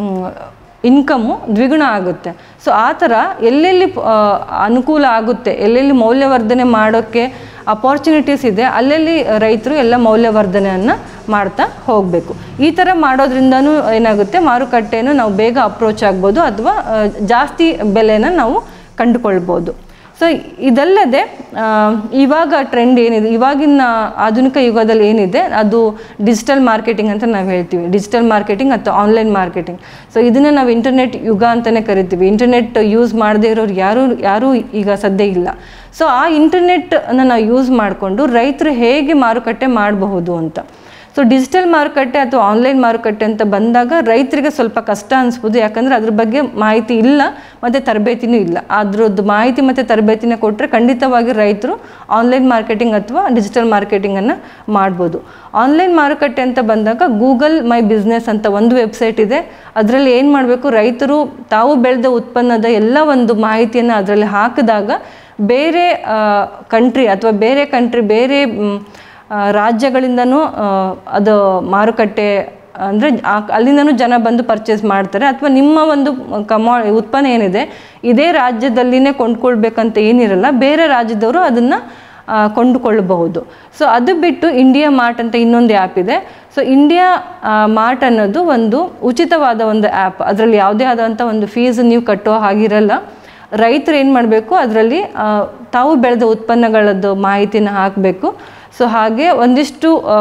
ಇನ್ಕಮ್ಮು ದ್ವಿಗುಣ ಆಗುತ್ತೆ ಸೊ ಆ ಥರ ಎಲ್ಲೆಲ್ಲಿ ಆ, ಅನುಕೂಲ ಆಗುತ್ತೆ ಎಲ್ಲೆಲ್ಲಿ ಮೌಲ್ಯವರ್ಧನೆ ಮಾಡೋಕ್ಕೆ ಅಪಾರ್ಚುನಿಟೀಸ್ ಇದೆ ಅಲ್ಲೆಲ್ಲಿ ರೈತರು ಎಲ್ಲ ಮೌಲ್ಯವರ್ಧನೆಯನ್ನು ಮಾಡ್ತಾ ಹೋಗಬೇಕು ಈ ಥರ ಮಾಡೋದ್ರಿಂದನೂ ಏನಾಗುತ್ತೆ ಮಾರುಕಟ್ಟೆನೂ ನಾವು ಬೇಗ ಅಪ್ರೋಚ್ ಆಗ್ಬೋದು ಅಥವಾ ಆ, ಜಾಸ್ತಿ ಬೆಲೆನ ನಾವು ಕಂಡುಕೊಳ್ಬೋದು ಸೊ ಇದಲ್ಲದೆ ಆ, ಇವಾಗ ಟ್ರೆಂಡ್ ಏನಿದೆ ಇವಾಗಿನ ಆಧುನಿಕ ಯುಗದಲ್ಲಿ ಏನಿದೆ ಅದು ಡಿಜಿಟಲ್ ಮಾರ್ಕೆಟಿಂಗ್ ಅಂತ ನಾವು ಹೇಳ್ತೀವಿ ಡಿಜಿಟಲ್ ಮಾರ್ಕೆಟಿಂಗ್ ಅಥವಾ ಆನ್ಲೈನ್ ಮಾರ್ಕೆಟಿಂಗ್ ಸೊ ಇದನ್ನು ನಾವು ಇಂಟರ್ನೆಟ್ ಯುಗ ಅಂತಲೇ ಕರಿತೀವಿ ಇಂಟರ್ನೆಟ್ ಯೂಸ್ ಮಾಡದೇ ಇರೋರು ಯಾರೂ ಯಾರೂ ಈಗ ಸದ್ಯ ಇಲ್ಲ ಸೊ ಆ ಇಂಟರ್ನೆಟ್ಟನ್ನು ನಾವು ಯೂಸ್ ಮಾಡಿಕೊಂಡು ರೈತರು ಹೇಗೆ ಮಾರುಕಟ್ಟೆ ಮಾಡಬಹುದು ಅಂತ ಸೊ ಡಿಜಿಟಲ್ ಮಾರುಕಟ್ಟೆ ಅಥವಾ ಆನ್ಲೈನ್ ಮಾರುಕಟ್ಟೆ ಅಂತ ಬಂದಾಗ ರೈತರಿಗೆ ಸ್ವಲ್ಪ ಕಷ್ಟ ಅನಿಸ್ಬೋದು ಯಾಕಂದರೆ ಅದ್ರ ಬಗ್ಗೆ ಮಾಹಿತಿ ಇಲ್ಲ ಮತ್ತು ತರಬೇತಿನೂ ಇಲ್ಲ ಅದ್ರದ್ದು ಮಾಹಿತಿ ಮತ್ತು ತರಬೇತಿನ ಕೊಟ್ಟರೆ ಖಂಡಿತವಾಗಿ ರೈತರು ಆನ್ಲೈನ್ ಮಾರ್ಕೆಟಿಂಗ್ ಅಥವಾ ಡಿಜಿಟಲ್ ಮಾರ್ಕೆಟಿಂಗನ್ನು ಮಾಡ್ಬೋದು ಆನ್ಲೈನ್ ಮಾರುಕಟ್ಟೆ ಅಂತ ಬಂದಾಗ ಗೂಗಲ್ ಮೈ ಬಿಸ್ನೆಸ್ ಅಂತ ಒಂದು ವೆಬ್ಸೈಟ್ ಇದೆ ಅದರಲ್ಲಿ ಏನು ಮಾಡಬೇಕು ರೈತರು ತಾವು ಬೆಳೆದ ಉತ್ಪನ್ನದ ಎಲ್ಲ ಒಂದು ಮಾಹಿತಿಯನ್ನು ಅದರಲ್ಲಿ ಹಾಕಿದಾಗ ಬೇರೆ ಕಂಟ್ರಿ ಅಥವಾ ಬೇರೆ ಕಂಟ್ರಿ ಬೇರೆ ಮ್, ಆ, ರಾಜ್ಯಗಳಿಂದನೂ ಆ, ಅದು ಮಾರುಕಟ್ಟೆ ಅಂದರೆ ಅಲ್ಲಿಂದನೂ ಜನ ಬಂದು ಪರ್ಚೇಸ್ ಮಾಡ್ತಾರೆ ಅಥವಾ ನಿಮ್ಮ ಒಂದು ಕಮಾ ಉತ್ಪನ್ನ ಏನಿದೆ ಇದೇ ರಾಜ್ಯದಲ್ಲಿನೇ ಕೊಂಡ್ಕೊಳ್ಬೇಕಂತ ಏನಿರಲ್ಲ ಬೇರೆ ರಾಜ್ಯದವರು ಅದನ್ನು ಕೊಂಡುಕೊಳ್ಳಬಹುದು ಸೊ ಅದು ಬಿಟ್ಟು ಇಂಡಿಯಾ ಮಾರ್ಟ್ ಅಂತ ಇನ್ನೊಂದು ಆ್ಯಪ್ ಇದೆ ಸೊ ಇಂಡಿಯಾ ಮಾರ್ಟ್ ಅನ್ನೋದು ಒಂದು ಉಚಿತವಾದ ಒಂದು ಆ್ಯಪ್ ಅದರಲ್ಲಿ ಯಾವುದೇ ಆದಂಥ ಒಂದು ಫೀಸ್ ನೀವು ಕಟ್ಟೋ ಹಾಗಿರಲ್ಲ ರೈತರು ಏನು ಮಾಡಬೇಕು ಅದರಲ್ಲಿ ತಾವು ಬೆಳೆದ ಉತ್ಪನ್ನಗಳದ್ದು ಮಾಹಿತಿನ ಹಾಕಬೇಕು ಸೊ ಹಾಗೆ ಒಂದಿಷ್ಟು ಆ,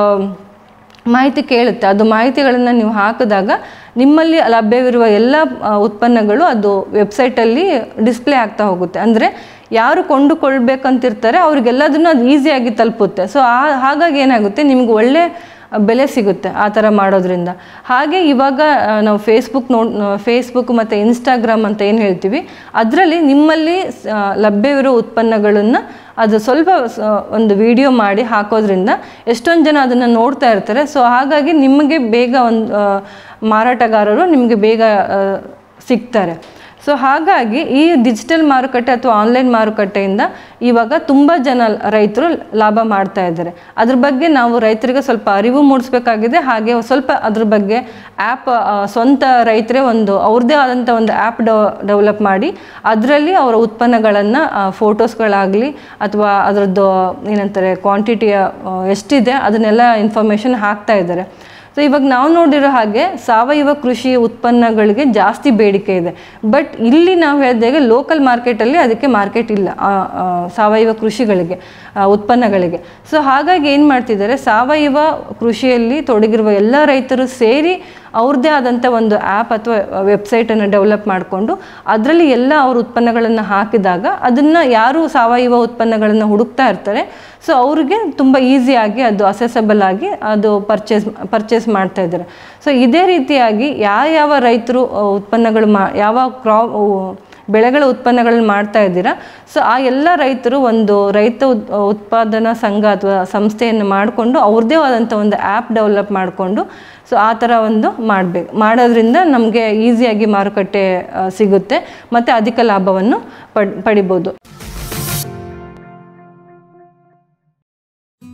ಮಾಹಿತಿ ಕೇಳುತ್ತೆ ಅದು ಮಾಹಿತಿಗಳನ್ನು ನೀವು ಹಾಕಿದಾಗ ನಿಮ್ಮಲ್ಲಿ ಲಭ್ಯವಿರುವ ಎಲ್ಲ ಆ, ಉತ್ಪನ್ನಗಳು ಅದು ವೆಬ್ಸೈಟಲ್ಲಿ ಡಿಸ್ಪ್ಲೇ ಆಗ್ತಾ ಹೋಗುತ್ತೆ ಅಂದರೆ ಯಾರು ಕೊಂಡುಕೊಳ್ಬೇಕಂತಿರ್ತಾರೆ ಅವ್ರಿಗೆಲ್ಲದನ್ನು ಅದು ಈಸಿಯಾಗಿ ತಲುಪುತ್ತೆ ಸೊ ಆ ಹಾಗಾಗಿ ಏನಾಗುತ್ತೆ ನಿಮ್ಗೆ ಒಳ್ಳೆ ಬೆಲೆ ಸಿಗುತ್ತೆ ಆ ಥರ ಮಾಡೋದ್ರಿಂದ ಹಾಗೆ ಇವಾಗ ಆ, ನಾವು ಫೇಸ್ಬುಕ್ ನೋಡ್ ಫೇಸ್ಬುಕ್ ಮತ್ತು ಇನ್ಸ್ಟಾಗ್ರಾಮ್ ಅಂತ ಏನು ಹೇಳ್ತೀವಿ ಅದರಲ್ಲಿ ನಿಮ್ಮಲ್ಲಿ ಸ- ಲಭ್ಯವಿರೋ ಉತ್ಪನ್ನಗಳನ್ನು ಅದು ಸ್ವಲ್ಪ ಸ- ಒಂದು ವಿಡಿಯೋ ಮಾಡಿ ಹಾಕೋದ್ರಿಂದ ಎಷ್ಟೊಂದು ಜನ ಅದನ್ನು ನೋಡ್ತಾ ಇರ್ತಾರೆ ಸೊ ಹಾಗಾಗಿ ನಿಮಗೆ ಬೇಗ ಒಂದು ಆ, ಮಾರಾಟಗಾರರು ನಿಮಗೆ ಬೇಗ ಆ, ಸಿಗ್ತಾರೆ ಸೊ ಹಾಗಾಗಿ ಈ ಡಿಜಿಟಲ್ ಮಾರುಕಟ್ಟೆ ಅಥವಾ ಆನ್ಲೈನ್ ಮಾರುಕಟ್ಟೆಯಿಂದ ಇವಾಗ ತುಂಬ ಜನ ರೈತರು ಲಾಭ ಮಾಡ್ತಾ ಇದ್ದಾರೆ ಅದ್ರ ಬಗ್ಗೆ ನಾವು ರೈತರಿಗೆ ಸ್ವಲ್ಪ ಅರಿವು ಮೂಡಿಸ್ಬೇಕಾಗಿದೆ ಹಾಗೆ ಸ್ವಲ್ಪ ಅದ್ರ ಬಗ್ಗೆ ಆ್ಯಪ್ ಸ್ವಂತ ರೈತರೇ ಒಂದು ಅವ್ರದ್ದೇ ಆದಂಥ ಒಂದು ಆ್ಯಪ್ ಡೆವಲಪ್ ಮಾಡಿ ಅದರಲ್ಲಿ ಅವರ ಉತ್ಪನ್ನಗಳನ್ನು ಫೋಟೋಸ್ಗಳಾಗಲಿ ಅಥವಾ ಅದರದ್ದು ಏನಂತಾರೆ ಕ್ವಾಂಟಿಟಿಯ ಎಷ್ಟಿದೆ ಅದನ್ನೆಲ್ಲ ಇನ್ಫಾರ್ಮೇಷನ್ ಹಾಕ್ತಾ ಇದ್ದಾರೆ ಸೊ ಇವಾಗ ನಾವು ನೋಡಿರೋ ಹಾಗೆ ಸಾವಯವ ಕೃಷಿ ಉತ್ಪನ್ನಗಳಿಗೆ ಜಾಸ್ತಿ ಬೇಡಿಕೆ ಇದೆ ಬಟ್ ಇಲ್ಲಿ ನಾವು ಹೇಳಿದಾಗೆ ಲೋಕಲ್ ಮಾರ್ಕೆಟಲ್ಲಿ ಅದಕ್ಕೆ ಮಾರ್ಕೆಟ್ ಇಲ್ಲ ಆ, ಆ, ಸಾವಯವ ಕೃಷಿಗಳಿಗೆ ಆ, ಉತ್ಪನ್ನಗಳಿಗೆ ಸೊ ಹಾಗಾಗಿ ಏನು ಮಾಡ್ತಿದ್ದಾರೆ ಸಾವಯವ ಕೃಷಿಯಲ್ಲಿ ತೊಡಗಿರುವ ಎಲ್ಲ ರೈತರು ಸೇರಿ ಅವ್ರದ್ದೇ ಆದಂಥ ಒಂದು ಆ್ಯಪ್ ಅಥವಾ ವೆಬ್ಸೈಟನ್ನು ಡೆವಲಪ್ ಮಾಡಿಕೊಂಡು ಅದರಲ್ಲಿ ಎಲ್ಲ ಅವ್ರ ಉತ್ಪನ್ನಗಳನ್ನು ಹಾಕಿದಾಗ ಅದನ್ನು ಯಾರು ಸಾವಯವ ಉತ್ಪನ್ನಗಳನ್ನು ಹುಡುಕ್ತಾ ಇರ್ತಾರೆ ಸೊ ಅವ್ರಿಗೆ ತುಂಬ ಈಸಿಯಾಗಿ ಅದು ಅಸೆಸಬಲ್ ಆಗಿ ಅದು ಪರ್ಚೇಸ್ ಪರ್ಚೇಸ್ ಮಾಡ್ತಾ ಇದ್ದಾರೆ ಸೊ ಇದೇ ರೀತಿಯಾಗಿ ಯಾವ ಯಾವ ರೈತರು ಆ, ಉತ್ಪನ್ನಗಳು ಮಾ ಯಾವ ಕ್ರಾ ಬೆಳೆಗಳ ಉತ್ಪನ್ನಗಳನ್ನ ಮಾಡ್ತಾ ಇದ್ದೀರಾ ಸೊ ಆ ಎಲ್ಲ ರೈತರು ಒಂದು ರೈತ ಉತ್- ಉತ್ಪಾದನಾ ಸಂಘ ಅಥವಾ ಸಂಸ್ಥೆಯನ್ನು ಮಾಡಿಕೊಂಡು ಅವ್ರದ್ದೇ ಆದಂಥ ಒಂದು ಆ್ಯಪ್ ಡೆವಲಪ್ ಮಾಡಿಕೊಂಡು ಸೊ ಆ ಥರ ಒಂದು ಮಾಡಬೇಕು ಮಾಡೋದ್ರಿಂದ ನಮಗೆ ಈಸಿಯಾಗಿ ಮಾರುಕಟ್ಟೆ ಆ, ಸಿಗುತ್ತೆ ಮತ್ತು ಅಧಿಕ ಲಾಭವನ್ನು ಪಡ್ ಪಡಿಬೋದು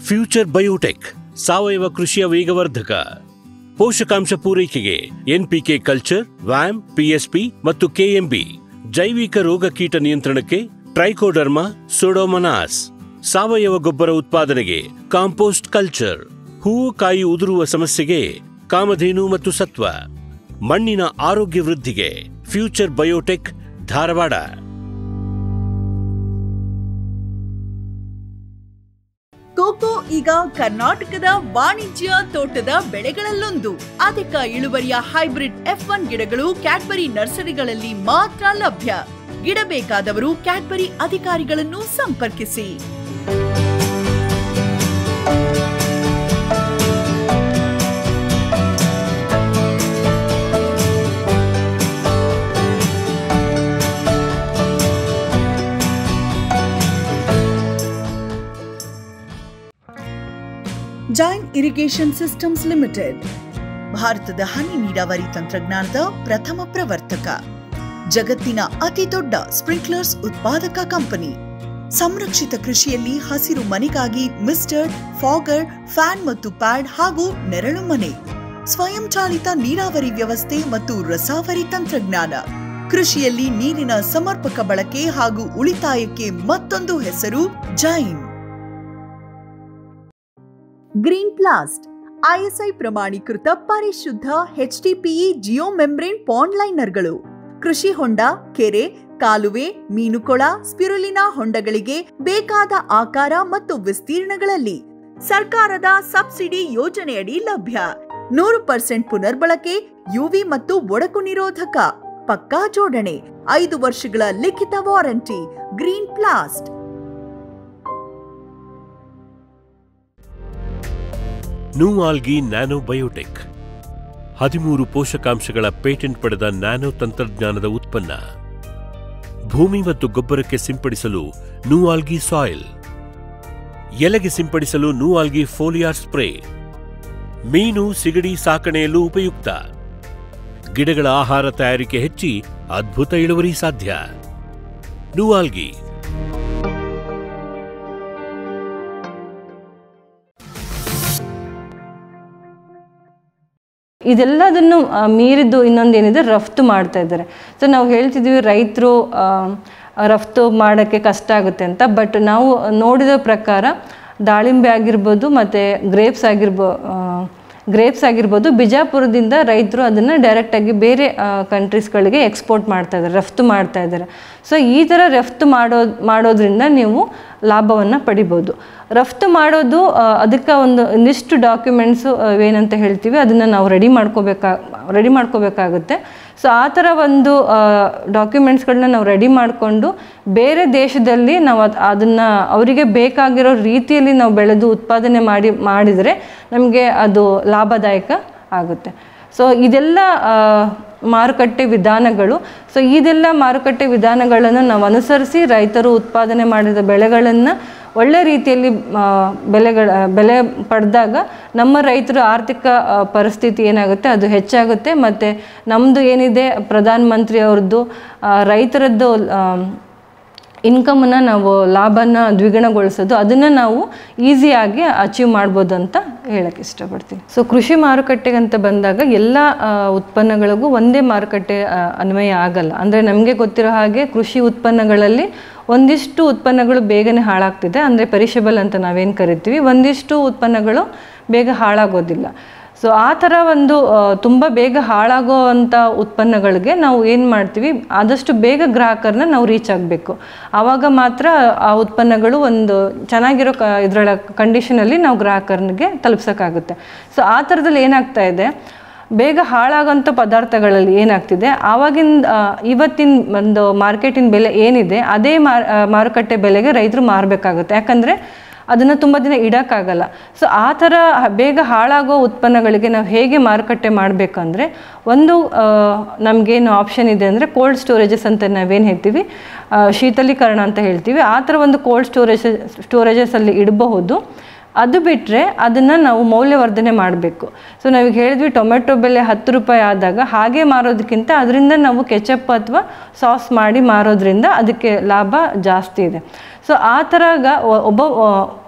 ಫ್ಯೂಚರ್ ಬಯೋಟೆಕ್ ಸಾವಯವ ಕೃಷಿಯ ವೇಗವರ್ಧಕ ಪೋಷಕಾಂಶ ಪೂರೈಕೆಗೆ ಎನ್ಪಿಕೆ ಕಲ್ಚರ್ ವ್ಯಾಮ್ ಪಿಎಸ್ಪಿ ಮತ್ತು ಕೆಎಂಬಿ ಜೈವಿಕ ರೋಗ ಕೀಟ ನಿಯಂತ್ರಣಕ್ಕೆ ಟ್ರೈಕೋಡರ್ಮಾ ಸೊಡೋಮನಾಸ್ ಸಾವಯವ ಗೊಬ್ಬರ ಉತ್ಪಾದನೆಗೆ ಕಾಂಪೋಸ್ಟ್ ಕಲ್ಚರ್ ಹೂವು ಕಾಯಿ ಉದುರುವ ಸಮಸ್ಯೆಗೆ ಕಾಮಧೇನು ಮತ್ತು ಸತ್ವ ಮಣ್ಣಿನ ಆರೋಗ್ಯ ವೃದ್ಧಿಗೆ ಫ್ಯೂಚರ್ ಬಯೋಟೆಕ್ ಧಾರವಾಡ ಕೋಕೋ ಈಗ ಕರ್ನಾಟಕದ ವಾಣಿಜ್ಯ ತೋಟದ ಬೆಳೆಗಳಲ್ಲೊಂದು ಅಧಿಕ ಇಳುವರಿಯ ಹೈಬ್ರಿಡ್ ಎಫ್ ಒನ್ ಗಿಡಗಳು ಕ್ಯಾಡ್ಬರಿ ನರ್ಸರಿಗಳಲ್ಲಿ ಮಾತ್ರ ಲಭ್ಯ ಗಿಡ ಬೇಕಾದವರು ಕ್ಯಾಡ್ಬರಿ ಅಧಿಕಾರಿಗಳನ್ನು ಸಂಪರ್ಕಿಸಿ ಜೈನ್ ಇರಿಗೇಷನ್ ಸಿಸ್ಟಮ್ಸ್ ಲಿಮಿಟೆಡ್ ಭಾರತದ ಹನಿ ನೀರಾವರಿ ತಂತ್ರಜ್ಞಾನದ ಪ್ರಥಮ ಪ್ರವರ್ತಕ ಜಗತ್ತಿನ ಅತಿ ದೊಡ್ಡ ಸ್ಪ್ರಿಂಕ್ಲರ್ಸ್ ಉತ್ಪಾದಕ ಕಂಪನಿ ಸಂರಕ್ಷಿತ ಕೃಷಿಯಲ್ಲಿ ಹಸಿರು ಮನೆಗಾಗಿ ಮಿಸ್ಟರ್ ಫಾಗರ್ ಫ್ಯಾನ್ ಮತ್ತು ಪ್ಯಾಡ್ ಹಾಗೂ ನೆರಳು ಮನೆ ಸ್ವಯಂಚಾಲಿತ ನೀರಾವರಿ ವ್ಯವಸ್ಥೆ ಮತ್ತು ರಸಾವರಿ ತಂತ್ರಜ್ಞಾನ ಕೃಷಿಯಲ್ಲಿ ನೀರಿನ ಸಮರ್ಪಕ ಬಳಕೆ ಹಾಗೂ ಉಳಿತಾಯಕ್ಕೆ ಮತ್ತೊಂದು ಹೆಸರು ಜೈನ್ ಗ್ರೀನ್ ಪ್ಲಾಸ್ಟ್ ಐಎಸ್ಐ ಪ್ರಮಾಣೀಕೃತ ಪರಿಶುದ್ಧ ಎಚ್ಡಿಪಿಇ ಜಿಯೋ ಮೆಂಬ್ರೇನ್ ಪಾಂಡ್ ಲೈನರ್ಗಳು ಕೃಷಿ ಹೊಂಡ ಕೆರೆ ಕಾಲುವೆ ಮೀನುಕೊಳ ಸ್ಪಿರುಲಿನಾ ಹೊಂಡಗಳಿಗೆ ಬೇಕಾದ ಆಕಾರ ಮತ್ತು ವಿಸ್ತೀರ್ಣಗಳಲ್ಲಿ ಸರ್ಕಾರದ ಸಬ್ಸಿಡಿ ಯೋಜನೆಯಡಿ ಲಭ್ಯ ನೂರು ಪರ್ಸೆಂಟ್ ಪುನರ್ಬಳಕೆ ಯುವಿ ಮತ್ತು ಒಡಕು ನಿರೋಧಕ ಪಕ್ಕಾ ಜೋಡಣೆ ಐದು ವರ್ಷಗಳ ಲಿಖಿತ ವಾರಂಟಿ ಗ್ರೀನ್ ಪ್ಲಾಸ್ಟ್ ನೂಆಲ್ಗಿ ನ್ಯಾನೋ ಬಯೋಟೆಕ್ ಹದಿಮೂರು ಪೋಷಕಾಂಶಗಳ ಪೇಟೆಂಟ್ ಪಡೆದ ನ್ಯಾನೋ ತಂತ್ರಜ್ಞಾನದ ಉತ್ಪನ್ನ ಭೂಮಿ ಮತ್ತು ಗೊಬ್ಬರಕ್ಕೆ ಸಿಂಪಡಿಸಲು ನೂಆಲ್ಗಿ ಸಾಯಿಲ್ ಎಲೆಗೆ ಸಿಂಪಡಿಸಲು ನೂಆಲ್ಗಿ ಫೋಲಿಯಾರ್ ಸ್ಪ್ರೇ ಮೀನು ಸಿಗಡಿ ಸಾಕಣೆಯಲ್ಲೂ ಉಪಯುಕ್ತ ಗಿಡಗಳ ಆಹಾರ ತಯಾರಿಕೆ ಹೆಚ್ಚಿ ಅದ್ಭುತ ಇಳುವರಿ ಸಾಧ್ಯ ನೂಆಲ್ಗಿ ಇದೆಲ್ಲದನ್ನು ಆ, ಮೀರಿದ್ದು ಇನ್ನೊಂದೇನಿದೆ ರಫ್ತು ಮಾಡ್ತಾ ಇದ್ದಾರೆ ಸೊ ನಾವು ಹೇಳ್ತಿದ್ವಿ ರೈತರು ರಫ್ತು ಮಾಡೋಕ್ಕೆ ಕಷ್ಟ ಆಗುತ್ತೆ ಅಂತ ಬಟ್ ನಾವು ನೋಡಿದ ಪ್ರಕಾರ ದಾಳಿಂಬೆ ಆಗಿರ್ಬೋದು ಮತ್ತು ಗ್ರೇಪ್ಸ್ ಆಗಿರ್ಬೋ ಗ್ರೇಪ್ಸ್ ಆಗಿರ್ಬೋದು ಬಿಜಾಪುರದಿಂದ ರೈತರು ಅದನ್ನು ಡೈರೆಕ್ಟಾಗಿ ಬೇರೆ ಕಂಟ್ರೀಸ್ಗಳಿಗೆ ಎಕ್ಸ್ಪೋರ್ಟ್ ಮಾಡ್ತಾ ಇದ್ದಾರೆ ರಫ್ತು ಮಾಡ್ತಾ ಇದ್ದಾರೆ ಸೊ ಈ ಥರ ರಫ್ತು ಮಾಡೋ ಮಾಡೋದ್ರಿಂದ ನೀವು ಲಾಭವನ್ನು ಪಡಿಬೋದು ರಫ್ತು ಮಾಡೋದು ಆ, ಅದಕ್ಕೆ ಒಂದು ಒಂದಿಷ್ಟು ಡಾಕ್ಯುಮೆಂಟ್ಸು ಏನಂತ ಹೇಳ್ತೀವಿ ಅದನ್ನು ನಾವು ರೆಡಿ ಮಾಡ್ಕೋಬೇಕಾ ರೆಡಿ ಮಾಡ್ಕೋಬೇಕಾಗುತ್ತೆ ಸೊ ಆ ಥರ ಒಂದು ಡಾಕ್ಯುಮೆಂಟ್ಸ್ಗಳನ್ನ ನಾವು ರೆಡಿ ಮಾಡಿಕೊಂಡು ಬೇರೆ ದೇಶದಲ್ಲಿ ನಾವು ಅದು ಅದನ್ನು ಅವರಿಗೆ ಬೇಕಾಗಿರೋ ರೀತಿಯಲ್ಲಿ ನಾವು ಬೆಳೆದು ಉತ್ಪಾದನೆ ಮಾಡಿ ಮಾಡಿದರೆ ನಮಗೆ ಅದು ಲಾಭದಾಯಕ ಆಗುತ್ತೆ ಸೊ ಇದೆಲ್ಲ ಆ, ಮಾರುಕಟ್ಟೆ ವಿಧಾನಗಳು ಸೊ ಇದೆಲ್ಲ ಮಾರುಕಟ್ಟೆ ವಿಧಾನಗಳನ್ನು ನಾವು ಅನುಸರಿಸಿ ರೈತರು ಉತ್ಪಾದನೆ ಮಾಡಿದ ಬೆಳೆಗಳನ್ನು ಒಳ್ಳೆ ರೀತಿಯಲ್ಲಿ ಆ, ಬೆಲೆಗಳ ಬೆಲೆ ಪಡೆದಾಗ ನಮ್ಮ ರೈತರ ಆರ್ಥಿಕ ಆ, ಪರಿಸ್ಥಿತಿ ಏನಾಗುತ್ತೆ ಅದು ಹೆಚ್ಚಾಗುತ್ತೆ ಮತ್ತು ನಮ್ಮದು ಏನಿದೆ ಪ್ರಧಾನ ಮಂತ್ರಿ ಅವ್ರದ್ದು ಆ, ರೈತರದ್ದು ಆ, ಇನ್ಕಮನ್ನು ನಾವು ಲಾಭನ ದ್ವಿಗುಣಗೊಳಿಸೋದು ಅದನ್ನು ನಾವು ಈಸಿಯಾಗಿ ಅಚೀವ್ ಮಾಡ್ಬೋದು ಅಂತ ಹೇಳಕ್ಕೆ ಇಷ್ಟಪಡ್ತೀನಿ ಸೊ ಕೃಷಿ ಮಾರುಕಟ್ಟೆಗೆ ಅಂತ ಬಂದಾಗ ಎಲ್ಲ ಆ, ಉತ್ಪನ್ನಗಳಿಗೂ ಒಂದೇ ಮಾರುಕಟ್ಟೆ ಆ, ಅನ್ವಯ ಆಗಲ್ಲ ಅಂದರೆ ನಮಗೆ ಗೊತ್ತಿರೋ ಹಾಗೆ ಕೃಷಿ ಉತ್ಪನ್ನಗಳಲ್ಲಿ ಒಂದಿಷ್ಟು ಉತ್ಪನ್ನಗಳು ಬೇಗನೆ ಹಾಳಾಗ್ತಿದೆ ಅಂದರೆ ಪೆರಿಷಬಲ್ ಅಂತ ನಾವೇನು ಕರಿತೀವಿ ಒಂದಿಷ್ಟು ಉತ್ಪನ್ನಗಳು ಬೇಗ ಹಾಳಾಗೋದಿಲ್ಲ ಸೊ ಆ ಥರ ಒಂದು ತುಂಬ ಬೇಗ ಹಾಳಾಗೋ ಅಂಥ ಉತ್ಪನ್ನಗಳಿಗೆ ನಾವು ಏನು ಮಾಡ್ತೀವಿ ಆದಷ್ಟು ಬೇಗ ಗ್ರಾಹಕರನ್ನ ನಾವು ರೀಚ್ ಆಗಬೇಕು ಆವಾಗ ಮಾತ್ರ ಆ ಉತ್ಪನ್ನಗಳು ಒಂದು ಚೆನ್ನಾಗಿರೋ ಕ ಇದರೊಳ ಕಂಡೀಷನಲ್ಲಿ ನಾವು ಗ್ರಾಹಕರಿಗೆ ತಲುಪ್ಸೋಕ್ಕಾಗುತ್ತೆ ಸೊ ಆ ಥರದಲ್ಲಿ ಏನಾಗ್ತಾ ಇದೆ ಬೇಗ ಹಾಳಾಗೋಂಥ ಪದಾರ್ಥಗಳಲ್ಲಿ ಏನಾಗ್ತಿದೆ ಆವಾಗಿನ ಆ, ಇವತ್ತಿನ ಒಂದು ಮಾರ್ಕೆಟಿನ ಬೆಲೆ ಏನಿದೆ ಅದೇ ಮಾರ್ ಆ, ಮಾರುಕಟ್ಟೆ ಬೆಲೆಗೆ ರೈತರು ಮಾರಬೇಕಾಗುತ್ತೆ ಯಾಕಂದರೆ ಅದನ್ನು ತುಂಬ ದಿನ ಇಡೋಕ್ಕಾಗಲ್ಲ ಸೊ ಆ ಥರ ಬೇಗ ಹಾಳಾಗೋ ಉತ್ಪನ್ನಗಳಿಗೆ ನಾವು ಹೇಗೆ ಮಾರುಕಟ್ಟೆ ಮಾಡಬೇಕಂದ್ರೆ ಒಂದು ಆ, ನಮಗೇನು ಆಪ್ಷನ್ ಇದೆ ಅಂದರೆ ಕೋಲ್ಡ್ ಸ್ಟೋರೇಜಸ್ ಅಂತ ನಾವೇನು ಹೇಳ್ತೀವಿ ಆ, ಶೀತಲೀಕರಣ ಅಂತ ಹೇಳ್ತೀವಿ ಆ ಥರ ಒಂದು ಕೋಲ್ಡ್ ಸ್ಟೋರೇಜ್ ಸ್ಟೋರೇಜಸಲ್ಲಿ ಇಡಬಹುದು ಅದು ಬಿಟ್ಟರೆ ಅದನ್ನು ನಾವು ಮೌಲ್ಯವರ್ಧನೆ ಮಾಡಬೇಕು ಸೊ ನಾವು ಹೇಳಿದ್ವಿ ಟೊಮೆಟೊ ಬೆಲೆ ಹತ್ತು ರೂಪಾಯಿ ಆದಾಗ ಹಾಗೆ ಮಾರೋದಕ್ಕಿಂತ ಅದರಿಂದ ನಾವು ಕೆಚಪ್ ಅಥವಾ ಸಾಸ್ ಮಾಡಿ ಮಾರೋದ್ರಿಂದ ಅದಕ್ಕೆ ಲಾಭ ಜಾಸ್ತಿ ಇದೆ ಸೊ ಆ ಥರ ಒಬ್ಬ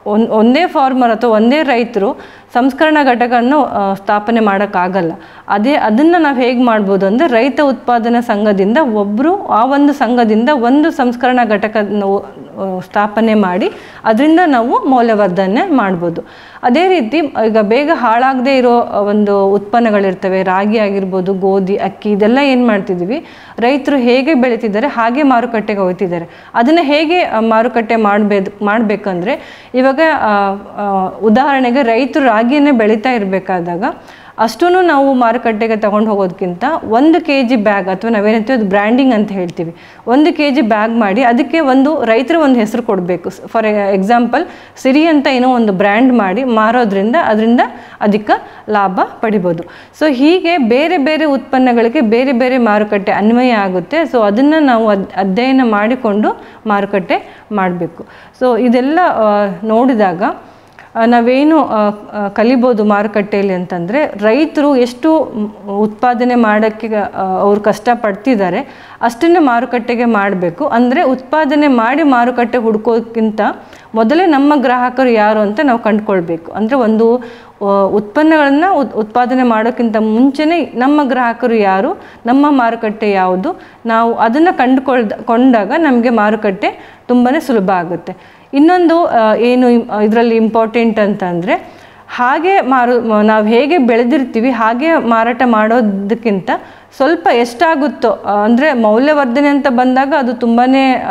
ಒನ್ ಒಂದೇ ಫಾರ್ಮರ್ ಅಥವಾ ಒಂದೇ ರೈತರು ಸಂಸ್ಕರಣಾ ಘಟಕವನ್ನು ಆ, ಸ್ಥಾಪನೆ ಮಾಡೋಕ್ಕಾಗಲ್ಲ ಅದೇ ಅದನ್ನು ನಾವು ಹೇಗೆ ಮಾಡ್ಬೋದು ಅಂದರೆ ರೈತ ಉತ್ಪಾದನಾ ಸಂಘದಿಂದ ಒಬ್ಬರು ಆ ಒಂದು ಸಂಘದಿಂದ ಒಂದು ಸಂಸ್ಕರಣಾ ಘಟಕವನ್ನು ಆ, ಸ್ಥಾಪನೆ ಮಾಡಿ ಅದರಿಂದ ನಾವು ಮೌಲ್ಯವರ್ಧನೆ ಮಾಡ್ಬೋದು ಅದೇ ರೀತಿ ಈಗ ಬೇಗ ಹಾಳಾಗದೇ ಇರೋ ಆ, ಒಂದು ಉತ್ಪನ್ನಗಳಿರ್ತವೆ ರಾಗಿ ಆಗಿರ್ಬೋದು ಗೋಧಿ ಅಕ್ಕಿ ಇದೆಲ್ಲ ಏನು ಮಾಡ್ತಿದ್ವಿ ರೈತರು ಹೇಗೆ ಬೆಳೀತಿದ್ದಾರೆ ಹಾಗೆ ಮಾರುಕಟ್ಟೆಗೆ ಹೋಗ್ತಿದ್ದಾರೆ ಅದನ್ನು ಹೇಗೆ ಆ, ಮಾರುಕಟ್ಟೆ ಮಾಡಬೇಕು ಮಾಡಬೇಕಂದ್ರೆ ಇವಾಗ ಆ, ಆ, ಉದಾಹರಣೆಗೆ ರೈತರು ರಾಗಿಯನ್ನೇ ಬೆಳೀತಾ ಇರಬೇಕಾದಾಗ ಅಷ್ಟೂ ನಾವು ಮಾರುಕಟ್ಟೆಗೆ ತಗೊಂಡು ಹೋಗೋದಕ್ಕಿಂತ ಒಂದು ಕೆ ಜಿ ಬ್ಯಾಗ್ ಅಥವಾ ನಾವೇನಂತೀವಿ ಅದು ಬ್ರ್ಯಾಂಡಿಂಗ್ ಅಂತ ಹೇಳ್ತೀವಿ ಒಂದು ಕೆ ಜಿ ಬ್ಯಾಗ್ ಮಾಡಿ ಅದಕ್ಕೆ ಒಂದು ರೈತರು ಒಂದು ಹೆಸರು ಕೊಡಬೇಕು ಫಾರ್ ಎಕ್ಸಾಂಪಲ್ ಸಿರಿ ಅಂತ ಏನೋ ಒಂದು ಬ್ರ್ಯಾಂಡ್ ಮಾಡಿ ಮಾರೋದ್ರಿಂದ ಅದರಿಂದ ಅಧಿಕ ಲಾಭ ಪಡಿಬೋದು ಸೊ ಹೀಗೆ ಬೇರೆ ಬೇರೆ ಉತ್ಪನ್ನಗಳಿಗೆ ಬೇರೆ ಬೇರೆ ಮಾರುಕಟ್ಟೆ ಅನ್ವಯ ಆಗುತ್ತೆ ಸೊ ಅದನ್ನು ನಾವು ಅದ್ ಅಧ್ಯಯನ ಮಾಡಿಕೊಂಡು ಮಾರುಕಟ್ಟೆ ಮಾಡಬೇಕು ಸೊ ಇದೆಲ್ಲ ಆ, ನೋಡಿದಾಗ ಆ, ನಾವೇನು ಆ, ಆ, ಕಲಿಬೋದು ಮಾರುಕಟ್ಟೆಯಲ್ಲಿ ಅಂತಂದರೆ ರೈತರು ಎಷ್ಟು ಮ್, ಉತ್ಪಾದನೆ ಮಾಡೋಕ್ಕೆ ಆ, ಅವ್ರು ಕಷ್ಟಪಡ್ತಿದ್ದಾರೆ ಅಷ್ಟನ್ನೇ ಮಾರುಕಟ್ಟೆಗೆ ಮಾಡಬೇಕು ಅಂದರೆ ಉತ್ಪಾದನೆ ಮಾಡಿ ಮಾರುಕಟ್ಟೆ ಹುಡ್ಕೋಕ್ಕಿಂತ ಮೊದಲೇ ನಮ್ಮ ಗ್ರಾಹಕರು ಯಾರು ಅಂತ ನಾವು ಕಂಡುಕೊಳ್ಬೇಕು ಅಂದರೆ ಒಂದು ಉತ್ಪನ್ನಗಳನ್ನು ಉತ್ಪಾದನೆ ಮಾಡೋಕ್ಕಿಂತ ಮುಂಚೆನೇ ನಮ್ಮ ಗ್ರಾಹಕರು ಯಾರು ನಮ್ಮ ಮಾರುಕಟ್ಟೆ ಯಾವುದು ನಾವು ಅದನ್ನು ಕಂಡುಕೊಳ್ದ ಕೊಂಡಾಗ ನಮಗೆ ಮಾರುಕಟ್ಟೆ ತುಂಬಾ ಸುಲಭ ಆಗುತ್ತೆ ಇನ್ನೊಂದು ಆ, ಏನು ಇದರಲ್ಲಿ ಇಂಪಾರ್ಟೆಂಟ್ ಅಂತಂದರೆ ಹಾಗೆ ಮಾರು ನಾವು ಹೇಗೆ ಬೆಳೆದಿರ್ತೀವಿ ಹಾಗೆ ಮಾರಾಟ ಮಾಡೋದಕ್ಕಿಂತ ಸ್ವಲ್ಪ ಎಷ್ಟಾಗುತ್ತೋ ಅಂದರೆ ಮೌಲ್ಯವರ್ಧನೆ ಅಂತ ಬಂದಾಗ ಅದು ತುಂಬಾ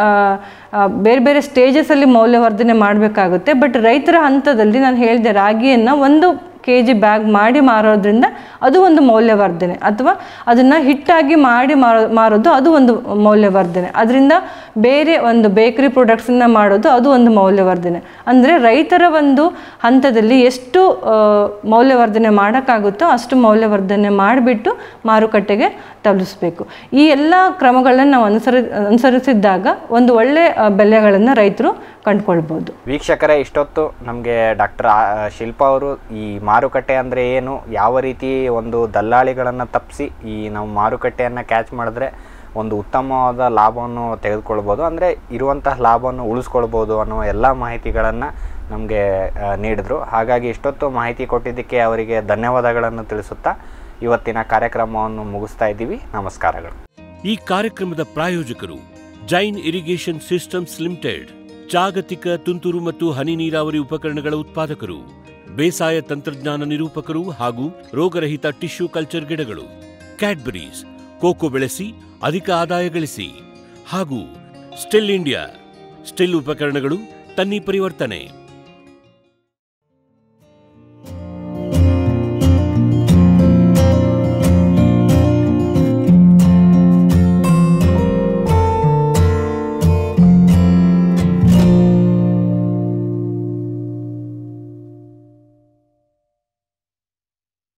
ಬೇರೆ ಬೇರೆ ಸ್ಟೇಜಸಲ್ಲಿ ಮೌಲ್ಯವರ್ಧನೆ ಮಾಡಬೇಕಾಗುತ್ತೆ ಬಟ್ ರೈತರ ಹಂತದಲ್ಲಿ ನಾನು ಹೇಳಿದೆ ರಾಗಿಯನ್ನು ಒಂದು ಕೆ ಜಿ ಬ್ಯಾಗ್ ಮಾಡಿ ಮಾರೋದ್ರಿಂದ ಅದು ಒಂದು ಮೌಲ್ಯವರ್ಧನೆ ಅಥವಾ ಅದನ್ನು ಹಿಟ್ಟಾಗಿ ಮಾಡಿ ಮಾರೋ ಮಾರೋದು ಅದು ಒಂದು ಮೌಲ್ಯವರ್ಧನೆ ಅದರಿಂದ ಬೇರೆ ಒಂದು ಬೇಕರಿ ಪ್ರಾಡಕ್ಟ್ಸನ್ನ ಮಾಡೋದು ಅದು ಒಂದು ಮೌಲ್ಯವರ್ಧನೆ ಅಂದರೆ ರೈತರ ಒಂದು ಹಂತದಲ್ಲಿ ಎಷ್ಟು ಆ, ಮೌಲ್ಯವರ್ಧನೆ ಮಾಡೋಕ್ಕಾಗುತ್ತೋ ಅಷ್ಟು ಮೌಲ್ಯವರ್ಧನೆ ಮಾಡಿಬಿಟ್ಟು ಮಾರುಕಟ್ಟೆಗೆ ತಲುಪಿಸ್ಬೇಕು ಈ ಎಲ್ಲ ಕ್ರಮಗಳನ್ನ ನಾವು ಅನುಸರಿ ಅನುಸರಿಸಿದ್ದಾಗ ಒಂದು ಒಳ್ಳೆ ಆ, ಬೆಲೆಗಳನ್ನು ರೈತರು ಕಂಡುಕೊಳ್ಬೋದು ವೀಕ್ಷಕರೇ ಇಷ್ಟೊತ್ತು ನಮಗೆ ಡಾಕ್ಟರ್ ಶಿಲ್ಪಾ ಅವರು ಈ ಮಾರುಕಟ್ಟೆ ಅಂದರೆ ಏನು ಯಾವ ರೀತಿ ಒಂದು ದಲ್ಲಾಳಿಗಳನ್ನು ತಪ್ಪಿಸಿ ಈ ನಾವು ಮಾರುಕಟ್ಟೆಯನ್ನು ಕ್ಯಾಚ್ ಮಾಡಿದ್ರೆ ಒಂದು ಉತ್ತಮವಾದ ಲಾಭವನ್ನು ತೆಗೆದುಕೊಳ್ಬೋದು ಅಂದರೆ ಇರುವಂತಹ ಲಾಭವನ್ನು ಉಳಿಸ್ಕೊಳ್ಬೋದು ಅನ್ನೋ ಎಲ್ಲ ಮಾಹಿತಿಗಳನ್ನು ನಮಗೆ ನೀಡಿದರು ಹಾಗಾಗಿ ಇಷ್ಟೊತ್ತು ಮಾಹಿತಿ ಕೊಟ್ಟಿದ್ದಕ್ಕೆ ಅವರಿಗೆ ಧನ್ಯವಾದಗಳನ್ನು ತಿಳಿಸುತ್ತಾ ಇವತ್ತಿನ ಕಾರ್ಯಕ್ರಮವನ್ನು ಮುಗಿಸ್ತಾ ಇದ್ದೀವಿ ನಮಸ್ಕಾರಗಳು ಈ ಕಾರ್ಯಕ್ರಮದ ಪ್ರಾಯೋಜಕರು ಜೈನ್ ಇರಿಗೇಷನ್ ಸಿಸ್ಟಮ್ಸ್ ಲಿಮಿಟೆಡ್ ಜಾಗತಿಕ ತುಂತುರು ಮತ್ತು ಹನಿ ನೀರಾವರಿ ಉಪಕರಣಗಳ ಉತ್ಪಾದಕರು ಬೇಸಾಯ ತಂತ್ರಜ್ಞಾನ ನಿರೂಪಕರು ಹಾಗೂ ರೋಗರಹಿತ ಟಿಶ್ಯೂ ಕಲ್ಚರ್ ಗಿಡಗಳು ಕ್ಯಾಡ್ಬರೀಸ್ ಕೋಕೋ ಬೆಳೆಸಿ ಅಧಿಕ ಆದಾಯ ಗಳಿಸಿ ಹಾಗೂ ಸ್ಟಿಲ್ ಇಂಡಿಯಾ ಸ್ಟಿಲ್ ಉಪಕರಣಗಳು ತನ್ನಿ ಪರಿವರ್ತನೆ